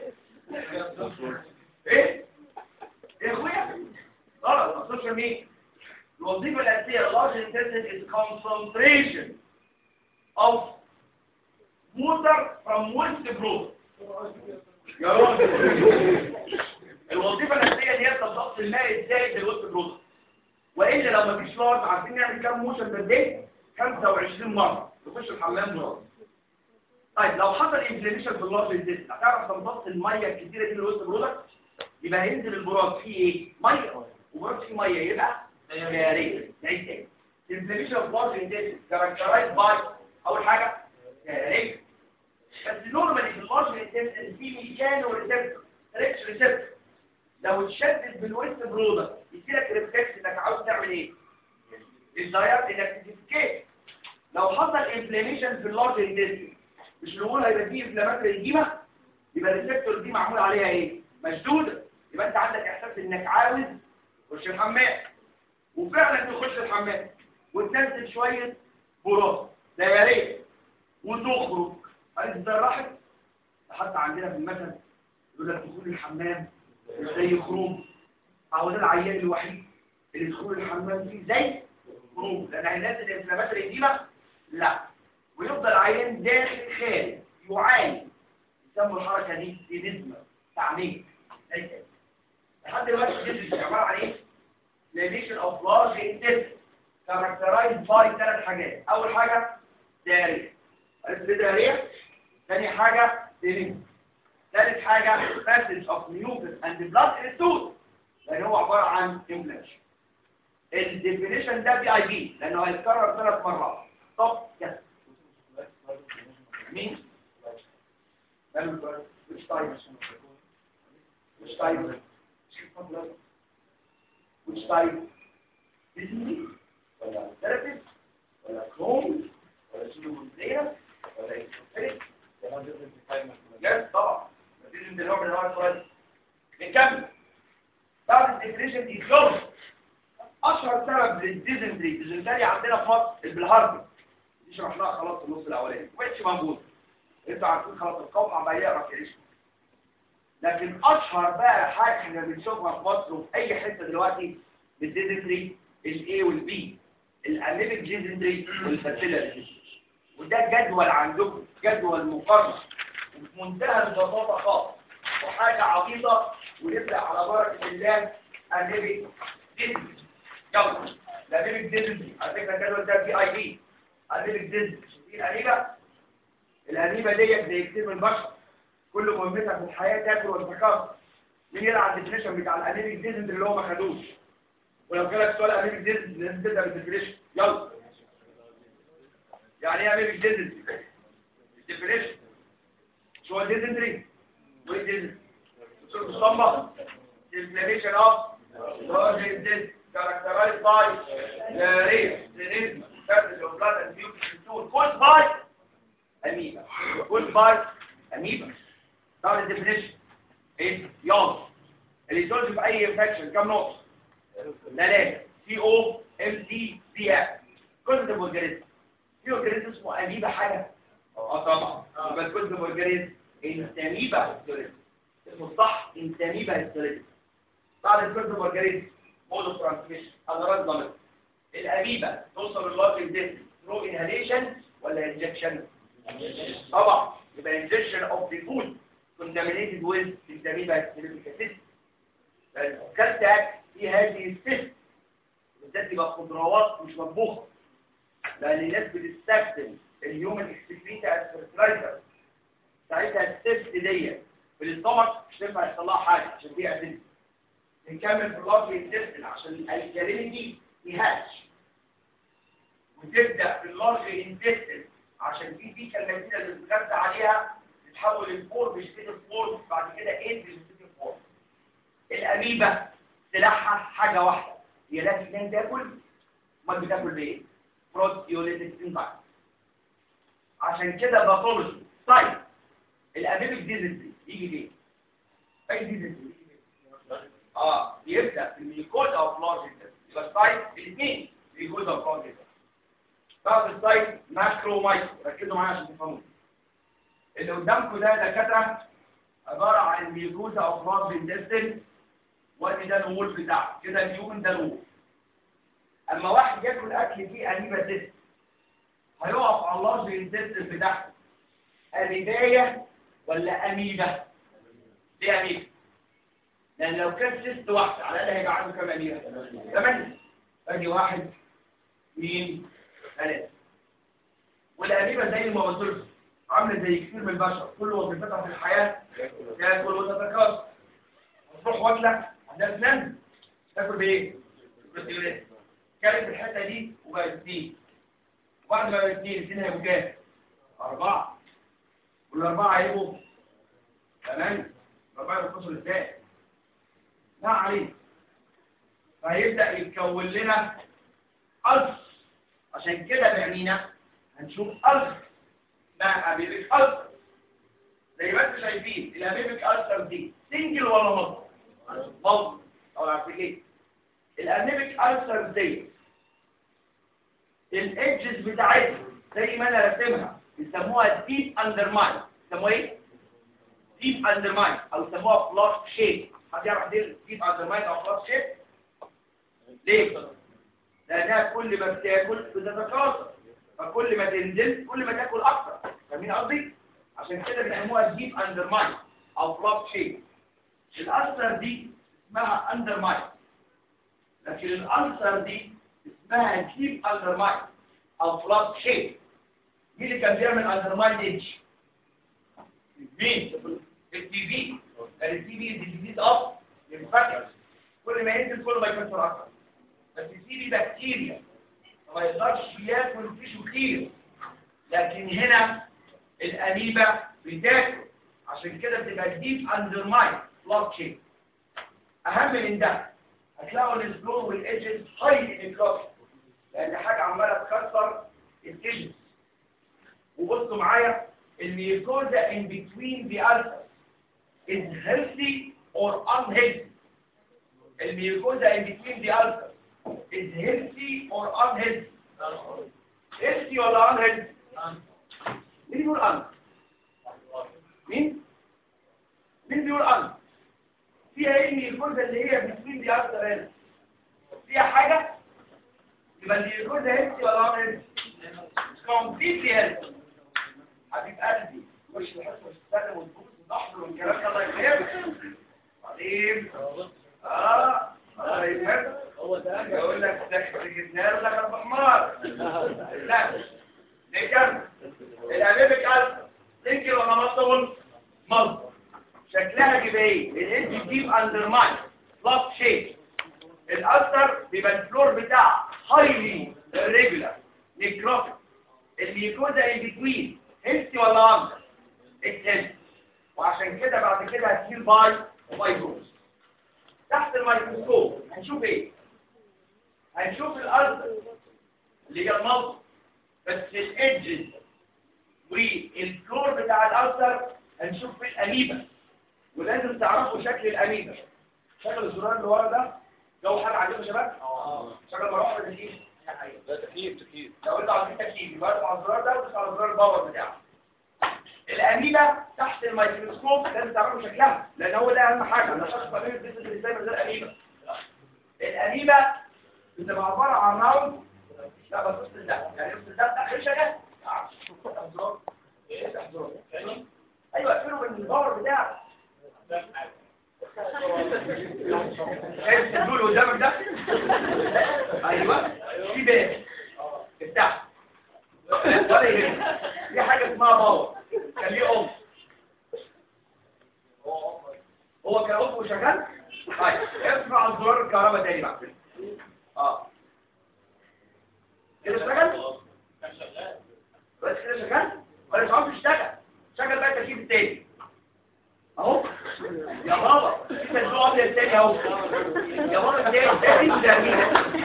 ايه يا اخويا غلط ما تقصدش مين الوظيفه الاساسيه للارج انتست is concentration of water from waste product يا راجل الوظيفه الاساسيه اللي هي تضغط الماء الزائد للوسط برودكت والا لو ما فيش لارج عارفين نعمل كام موشن بالدي 25 مره نخش الحمام نقعد طيب لو حصل انفلاميشن في اللارج انتست هتعرف تمتص الميه الكتيره دي للوسط برودكت يبقى هينزل البراز فيه ايه ميه وبراز فيه ميه يبقى دياريه نعيد تاني انفلاميشن في اللارج انتست كاركترايز باي اول حاجه دياريه بس نورمالي في اللارج انتست في ميكانو ريسبتور ريتش ريسبتور لو اتشدد بالويست برودكت يديلك ريفلكس انك عاوز تعمل ايه الداير انك تسكيت لو حصل انفلاميشن في اللارج انتستين مش نقول هيبقى فيه انفلاماتوري ايديما يبقى الريسبتور دي معمول عليها ايه مشدوده يبقى انت عندك احساس انك عاوز تخش الحمام وفعلا تخش الحمام وتنزل شويه براز دايريه وتخرج عارف ازاي راحت حتى عندنا في المثل يقول لك دخول الحمام مش زي خروج اهو ده العيان الوحيد اللي دخول الحمام فيه زي خروج لان هينزل الانفلاماتوري ايديما لا ويفضل عيان داخل خارج يعاني يسموا الحركه دي دينزما تعميق لحد دلوقتي الجسم عباره عن ايه؟ ليميشن اوف لارج انتست كاركترايز باي ثلاث حاجات اول حاجه داريه عرفت ايه داريه؟ ثاني حاجه دينزما ثالث حاجة passage of mucus and blood in the tooth لأن هو عبارة عن inflammation الديفينيشن ده بي اي بي لأنه هيتكرر ثلاث مرات طب يس مين؟ which type? which type? which type? Disney ولا ثيرابيست ولا كروم ولا سيلوبوليا ولا اكسوفيريك يس طبعا مفيش من نوع من انواع الفرد نكمل بعد الديفينيشن دي خلص اشهر سبب للديزنتري الديزنتري عندنا في مصر البلهاربي دي شرحناها خلاص في النص الاولاني ما بقتش موجوده انتوا عارفين خلاص القوقعه بقى يعرف يعيش لكن اشهر بقى حاجه احنا بنشوفها في مصر وفي اي حته دلوقتي للديزنتري الاي والبي الانيميك ديزنتري والفاسيلا ديزنتري وده جدول عندكم جدول مقارنه وبمنتهى البساطه خالص وحاجه عبيطه ونبدا على بركه الله انيميك ديزنتري يلا الانيميك ديزنتري على فكره الجدول ده بي اي بي انيميك ديزنتري دي الانيميا الانيميا ديت زي كتير من البشر كل مهمتها في الحياه تاكل وتتكاثر مين يلعب الديفينيشن بتاع الانيميك ديزنتري اللي هو ما خدوش ولو جالك سؤال انيميك ديزنتري لازم تبدا بالديفينيشن يلا يعني ايه انيميك ديزنتري الديفينيشن شو الديزنتري وايه الديزنتري الصمة inflammation of large intestine characterized by the race, senescence, passage of blood and mucus into caused by amoeba. Caused by amoeba. Now the definition is يلا اللي يدوز في اي انفكشن كم نقطة؟ ثلاثة سي او ام سي بي اف كنت بولجاريزم في اورجانيزم اسمه اميبا حاجة؟ اه طبعا بس كنت بولجاريزم انتاميبا هيستوريزم اسمه صح انتاميبا هيستوريزم بعد الكنت بولجاريزم مودو ترانسميشن اضرار ضمن الاميبا توصل للارج انتستين ثرو انهاليشن ولا انجكشن طبعا يبقى انجكشن اوف ذا فود contaminated with الاميبا هيستوريزم كلت اكل في هذه السيست بالذات تبقى خضروات مش مطبوخه لان الناس بتستخدم الهيومن اكسكريتا از فيرتلايزر ساعتها السيست دي في الاستمك مش تنفع يحصل لها حاجه عشان دي اسيد نكمل في اللارج انتستين عشان الالكالينيتي يهاتش وتبدا في اللارج انتستين عشان في فيكا الماديه اللي بتغذى عليها تتحول للفور فيجيتيف فورم بعد كده ايه فيجيتيف فورم الاميبا سلاحها حاجه واحده هي لا تنام تاكل ما بتاكل بايه بروتيوليتيك انزيم عشان كده باثولوجي طيب الاميبيك ديزيز يجي فين اي ديزيز اه يبدا في الميكوز او فلاج يبقى السايت الاثنين ميكوز او فلاج بعد السايت ماكرو مايكرو ركزوا معايا عشان تفهموا اللي قدامكم ده دكاتره عباره عن ميكوز او فلاج انتستين وادي ده النمول بتاعه كده اليوم ده نمول اما واحد ياكل اكل فيه اميبا سيست هيقف على اللارج انتستين بتاعته اميبايه ولا اميبا ليه اميبا لان لو كان سيست واحده على الاقل هيبقى عنده كام اميبا ثمانيه ادي واحد اثنين ثلاثه والاميبا زي ما قلت لكم عامله زي كتير من البشر كل وظيفتها في الحياه تاكل وتتكاثر تروح واكله عندها اسنان تاكل بايه؟ بروتيولات كانت الحته دي وبقت اثنين وبعد ما بقت اثنين اثنين هيبقوا كام؟ اربعه والاربعه هيبقوا ثمانيه الاربعه ينقصوا ازاي؟ ما عليك فهيبدا يتكون لنا ألف عشان كده بعينينا هنشوف ألف مع أبيبك ألف زي ما انتم شايفين الأبيبك ألف دي سنجل ولا مصر؟ مصر أو عارفين الأنيميك ألسر دي الإدجز بتاعتها زي ما أنا رسمها بيسموها ديب أندرماين يسموها إيه؟ ديب أندرماين أو يسموها فلاش شيب حد يعرف دي ديب أندرماين أو فلاش شيب؟ ليه؟ لأنها كل ما بتاكل بتتكاثر فكل ما تنزل كل ما تاكل أكتر فاهمين قصدي؟ عشان كده بيسموها ديب أندرماين أو فلاش شيب الألسر دي اسمها أندرماين لكن الألسر دي اسمها ديب أندرماين أو فلات شيب مين اللي كان بيعمل أندرماين ديج؟ مين؟ التي في التي في دي ديزيز أب ينفكر كل ما ينزل كل ما يكسر أكتر بس التي في بكتيريا ما يقدرش ياكل فيشه كتير لكن هنا الأميبا بتاكل عشان كده بتبقى ديب أندرماين فلات شيب أهم من ده هتلاقوا السلور والايدجز هاي انكلاس لان حاجه عماله تكسر الايدجز وبصوا معايا الميوكوزا in between the ulcers is healthy or unhealthy الميوكوزا in between the ulcers is healthy or unhealthy healthy ولا unhealthy مين بيقول un مين مين بيقول un فيها ايه الميوكوزا اللي هي بتوين دي اكتر هنا فيها حاجة يبقى الميوكوزا هيلثي ولا عامل كومبليتلي هيلثي حبيب قلبي مش الحصه السنه والبوكس والضحك والكلام ده الله يخليك بعدين اه الله يفهم هو ده يقول لك ده جبنا له لك حمار لا ليه كده الامامك قلب تنكر ولا مصدر مصدر شكلها كده ايه الانت ديب اندرماين فلات شيب الاثر بيبقى الفلور بتاعها هايلي ريجولار نيكروتيك الميكوزا ان بتوين هيلثي ولا اندر اتس وعشان كده بعد كده هتهيل باي مايكروز تحت الميكروسكوب هنشوف ايه هنشوف الارض اللي هي الموت بس الايدجز والفلور بتاع الالسر هنشوف في الاميبا ولازم تعرفوا شكل الاميبا شكل الزرار اللي ورا ده جو حاجه عندكم يا شباب اه شكل مروحه ولا تكييف ده تكييف تكييف لو انت عايزين تكييف يبقى على الزرار ده وتدوس على زرار الباور بتاعه الاميبا تحت الميكروسكوب لازم تعرفوا شكلها لان هو ده اهم حاجه انا شخص طبيب الجسم اللي ازاي من غير اميبا الاميبا بتبقى عباره عن راوند لا بس نص ده يعني نص ده بتاع خير شغال ايه افتح زرار ايوه اقفله بالباور بتاعك شايف الدول قدامك ده ايوه في باب افتح ولا يهمك في حاجه اسمها باور كان ليه ام هو كان ام وشغال طيب ارفع زرار الكهرباء تاني بقى اه كده اشتغل بس كده شغال ولا مش عارف يشتغل شغل بقى التكييف التاني اهو يا بابا انت النوع ده التاني اهو يا بابا التاني التاني ده مين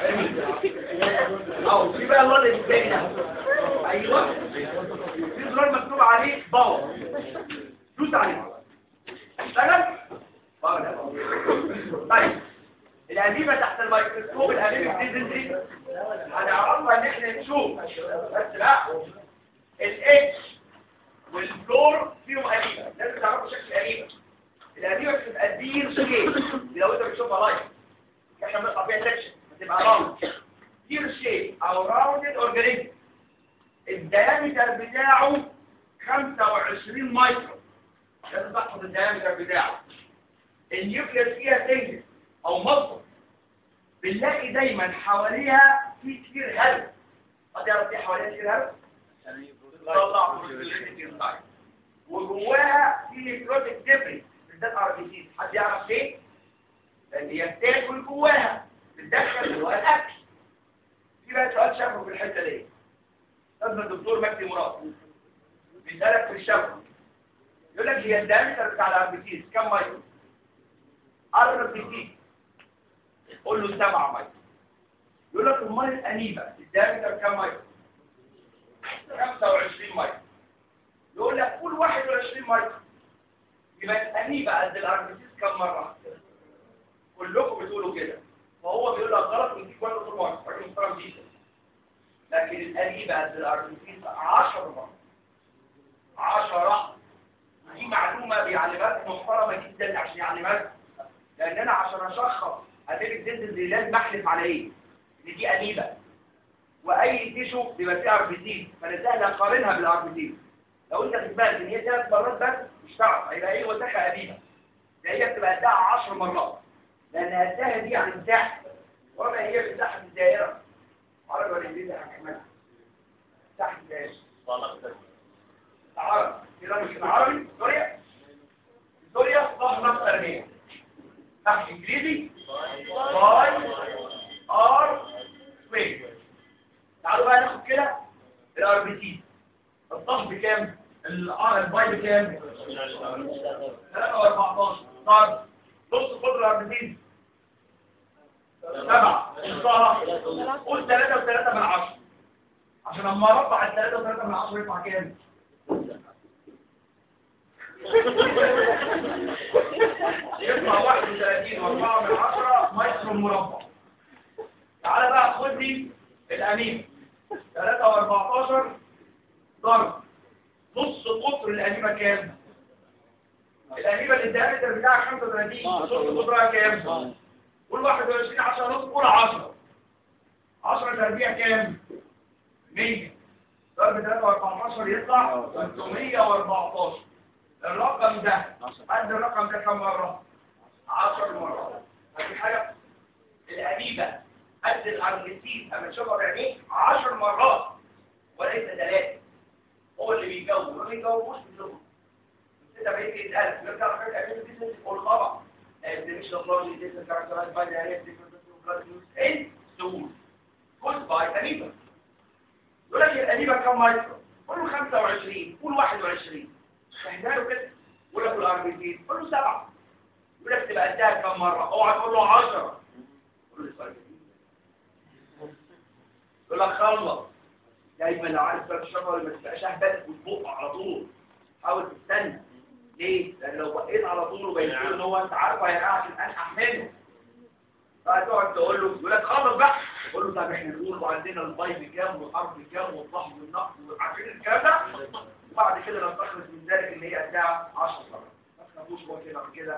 اهو في بقى الوضع التاني ده ايوه في زرار مكتوب عليه باور دوس عليه اشتغل باور ده باور. طيب الأنيمة تحت الميكروسكوب الأنيمة دي هنعرفها ان احنا نشوف بس لا الاتش والفلور فيهم أنيمة لازم تعرفوا شكل الأنيمة الأنيمة بتبقى دير شيب دي لو انت بتشوفها لايف احنا بنقطع فيها سكشن بتبقى راوند دير شيب او راوندد اورجانيزم الديامتر بتاعه 25 مايكرون لازم تحفظ الديامتر بتاعه النيوكليس فيها سنجل او مصر بنلاقي دايما حواليها في كتير هرب هتعرف ايه حواليها كتير هرب طلع بروتين وجواها في نيكروتيك ديبري بالذات اربيسيس حد يعرف ليه لان هي بتاكل جواها بتدخل جواها الاكل في بقى سؤال شافه في الحته دي لازم الدكتور مجدي مراد بيسالك في الشفره يقول لك هي الدايمتر بتاع الاربيسيس كم مايكرو اربيسيس قول له 7 مايكرو يقول لك امال الانيبا الدايمتر كم مايكرو 25 مايكرو يقول لك قول 21 مايكرو يبقى الانيبا قد الاربيسيس كم مره كلكم بتقولوا كده فهو بيقول لك غلط ويديك ولا طول مره راجل محترم جدا لكن الانيبا قد الاربيسيس 10 مره 10 دي معلومه بيعلمها لك محترمه جدا عشان يعلمها لك لان انا عشان اشخص اديك ديزل دي لازم احلف على ايه ان دي انيبا واي تيشو بيبقى فيه اربيتين فانا سهل اقارنها بالاربيتين لو انت في بالك ان هي ثلاث مرات بس مش تعرف هيبقى ايه وساخه انيبا ده هي بتبقى قدها 10 مرات لان قدها دي يعني مساحه وما هي مساحه الدائره عربي ولا انجليزي يا حكمان مساحه الدائره العربي كده مش العربي سوريا سوريا ضخمه تربيه تحت انجليزي باي ار سويد تعالوا بقى ناخد كده الار بي تي الضغط بكام الار الباي بكام 314 ضرب نص قدر الار بي تي 7 نصها قول 3 و3 من 10 عشان لما اربع ال 3 و3 من 10 يطلع كام يطلع 31 و4 من 10 مايكرو مربع تعالى بقى خد لي الأميمة 3 و14 ضرب نص قطر الأميمة كام؟ الأميمة اللي الدايمتر بتاعها 35 نص قطرها كام؟ قول 21 10 نص قول 10 10 تربيع كام؟ 100 ضرب 3 و14 يطلع 314 الرقم ده قد الرقم ده كم مرة؟ 10 مرات هذه حاجة الأميبة قد الأرجنتين أما تشوفها بعينيك 10 مرات وليس ثلاثة هو اللي بيجاوب ما بيجاوبوش بيجاوب انت بقيت يتقال نرجع لحاجة الأميبة دي تقول طبعا الديميشن اوف دي كاركترايز باي ذا ريت ايه سهول كل باي أميبة يقول لك الأميبة كم مايكرو؟ قول له 25 قول 21 احنا له كده يقول لك الار بي سي قول له 7 يقول لك تبقى قدها كم مره اوعى تقول له 10 قول له سؤال يقول لك خلص دايما لو عارف باب الشجره ما تبقاش اهبل وتبق على طول حاول تستنى ليه؟ لان لو بقيت على طول وبين ان هو انت عارف هيقع عشان انحح منه فتقعد تقول له يقول لك خلص بقى تقول له طب احنا نقول وعندنا البايب كام والحرف كام والضحك والنقص وعارفين الكلام ده وبعد كده نستخلص من ذلك اللي هي قدها 10 سنوات ما تخافوش هو كده كده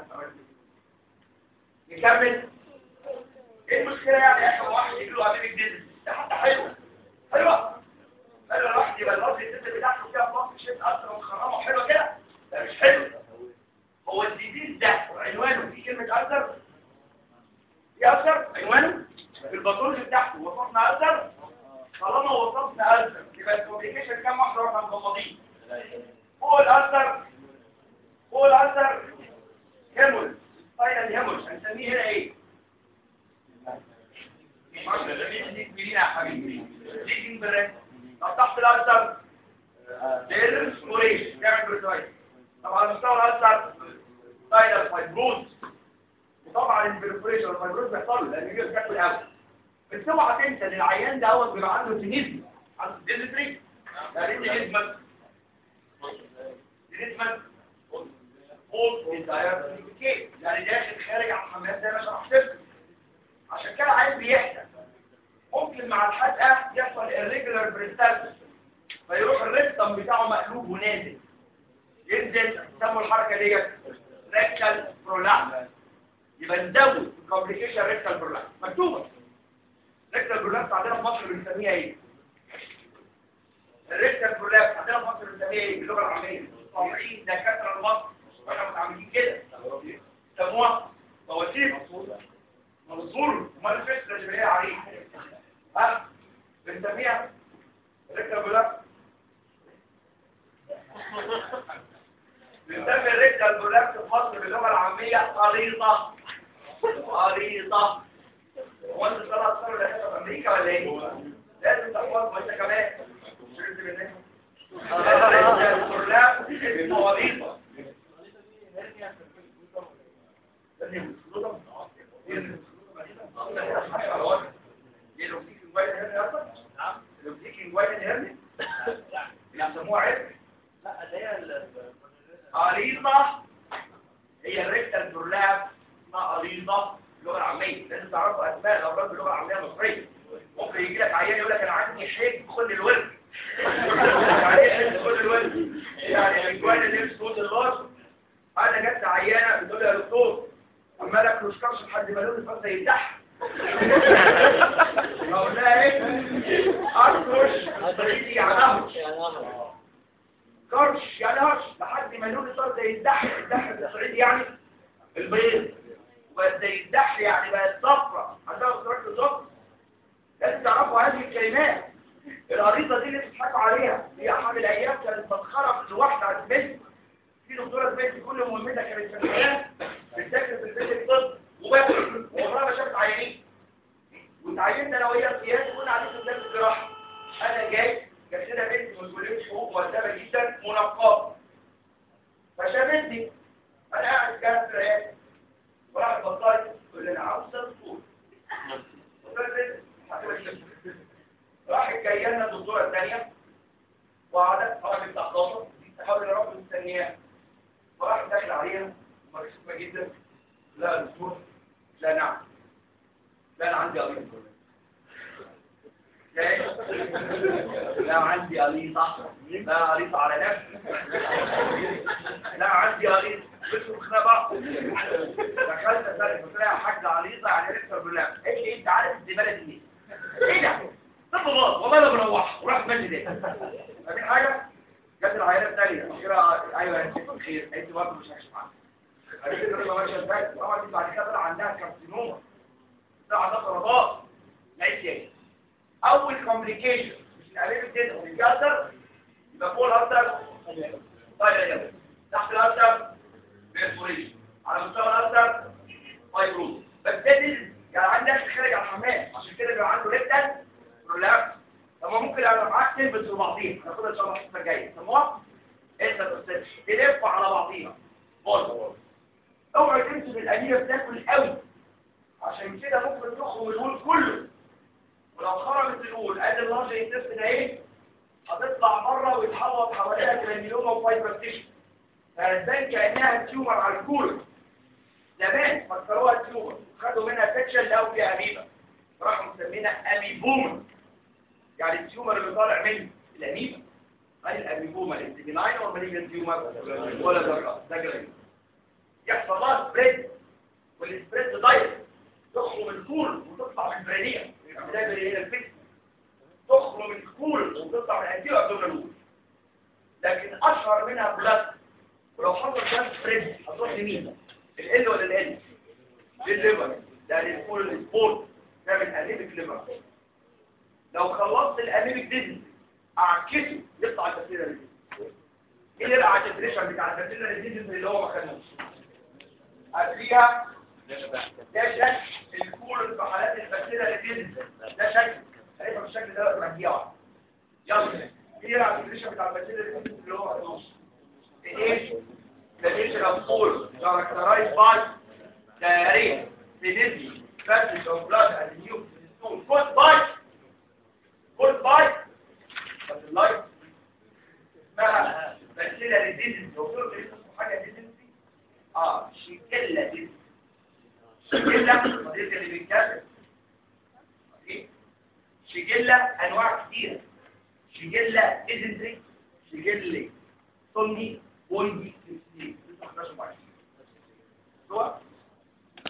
نكمل ايه المشكله يعني اخر واحد يجي له امين جديد ده حتى حلو حلوه حلوه الواحد يبقى الراجل الست بتاعته فيها بلاط شيت اكتر ومخرمه وحلوه كده ده مش حلو هو الجديد ده عنوانه في كلمه اثر في اثر عنوانه في الباطول بتاعته وصفنا اثر طالما وصفنا اثر يبقى الكومبليكيشن كام واحده واحنا مغمضين فوق الاثر فوق الاثر هيمول فاينل هيمول هنسميه هنا ايه مش عارف ده مين دي يا حبيبي ليكن بالرد طب تحت الاثر ديرسبوريشن تعمل بريتايد طب على مستوى الاثر فاينل فايبروز وطبعا البريفوريشن والفايبروز بيحصل لان بيجي بشكل الاول بس اوعى تنسى ان العيان ده اول بيبقى عنده سينيزم عنده ديزيتري يعني ايه ديزيتري ديزيتري قول الدايركتيك يعني داخل خارج على الحمام زي ما شرحت لكم عشان كده عايز بيحدث ممكن مع الحدقه يحصل irregular بريستالس فيروح الريكتم بتاعه مقلوب ونازل ينزل يسموا الحركه ديت ريكتال برولابس يبقى نزود كومبليكيشن ريكتال برولابس مكتوبه ريكتال برولابس عندنا في مصر بنسميها ايه الريكتال برولابس عندنا في مصر بنسميها ايه باللغه العاميه طالعين دكاتره المصر واحنا متعاملين كده سموها بواسير منصور امال الفكره اللي هي عليه ها بنسميها ريكتال برولابس بنسمي الريكتال برولابس في مصر باللغه العاميه قريطه قريطه هو انت طلعت صار ولا في امريكا ولا ايه لازم تحفظ وانت كمان شربت منها الريكتال برولابس اسمه قريطه قريضة هي الريكتال برلاب اسمها قريضة اللغة العامية لازم تعرفوا أسماء الأمراض باللغة العامية المصرية ممكن يجي لك عيان يقول لك أنا عندي حيج كل الورد يعني ايه حيج كل الورد؟ يعني الجوان اللي في صوت الراس انا جت عيانه بتقول لي يا دكتور اما لك كرش لحد ما لون الفصل يفتح اقول لها ايه اركش صعيدي يعني اهرش كرش يعني هرش لحد ما لون الفصل يفتح يفتح الصعيدي يعني البيض وبقت زي الدح يعني بقت صفرة عندها اختراق الصفر لازم تعرفوا هذه الكلمات الخريطة دي اللي بتضحكوا عليها هي احد الايام كانت مسخرة لواحدة على البيت في دكتورة بنت كل مهمتها كانت في الحياة بتذاكر في البيت الطب وبس وعمرها ما شافت عيانين وتعينت انا وهي قياس وقلنا عليه قدام الجراحة انا جاي كانت لنا بنت من كلية حقوق مؤدبة جدا منقبة فشافتني انا قاعد كان في العيادة وراح بطلت تقول لي انا عاوز الطول راحت جايه لنا الدكتوره الثانيه وقعدت راجل بتاع خاطر تحاول يا رب مستنياها وراح داخل عليها مكسوفه جدا لا يا دكتور لا نعم لا انا عندي قليل لا عندي قليل صح لا قليل على نفسي لا عندي قليل بس مخنبه دخلت اسالك قلت لها يا حاجه عريضه يعني لسه بالله ايه انت عارف الزباله دي ايه ده طب والله والله انا بروح وراح ماشي ده فاهمين حاجه جت العيال الثانيه اخيرا ايوه يا ست الخير انت برضه مش هكشف عنها قالت لي الراجل ماشيه ازاي طبعا دي بعد كده طلع عندها كارسينوما طلع عندها سرطان لقيت ايه اول كومبليكيشن مش القليل كده بيتكسر يبقى فوق الارتر طيب يا جماعه تحت الارتر بيرفوريشن على مستوى الارتر فايبروز بس ده دي يعني عندك خارج على الحمام عشان كده بيبقى عنده ريكتال برولابس طب ما ممكن يبقى معاك تلبس في بعضيها هناخدها ان شاء الله الحصه الجايه تمام انت الاستاذ تلف على بعضيها بص اوعى تمسك الانيه بتاكل قوي عشان كده ممكن تخرج الول كله ولو خرجت الأول ادي اللارج انتستين اهي هتطلع بره ويتحوط حواليها جرانيوما وفايبر تيشو فهتبان كانها تيومر على الكولر زمان فكروها تيومر خدوا منها سكشن لقوا فيها اميبا راحوا مسمينها اميبوما يعني التيومر اللي طالع منه الاميبا هاي الاميبوما الانتجناين ولا مالجن تيومر ولا ده ده جرانيوما يحصل لها سبريد والسبريد دايركت تخرج من الكول وتطلع من البرانيه ده هنا الفكره تخرج من الكول وتطلع من الانتيو ابدومينال لكن اشهر منها بلاد ولو حصل كان سبريد هتروح لمين ال ولا ال للليفر ده الكول السبورت ده من انيميك ليفر لو خلصت الانيميك ديزني اعكسه يطلع البكتيريا دي ايه اللي يبقى على التمبريتشر بتاع البكتيريا دي اللي هو ما خدوش هتلاقيها ده شكل الكول في حالات البكتيريا اللي بينزل ده شكل هيبقى بالشكل ده مرجيع يلا ايه على الكريشه بتاع البكتيريا اللي بينزل اللي هو خدوش ايه definition of cool characterized by diarrhea sedity passage of blood and new stool foot bite foot bite but the light اسمها بكتيريا ريزيدنس لو قلت لسه حاجه ريزيدنس اه شيكيلا دي شيجيلا المريض اللي بيتكلم شيجيلا انواع كتير شيجيلا ايزنتري شيجيلا طني بويدي كتير لسه 11 بعد هو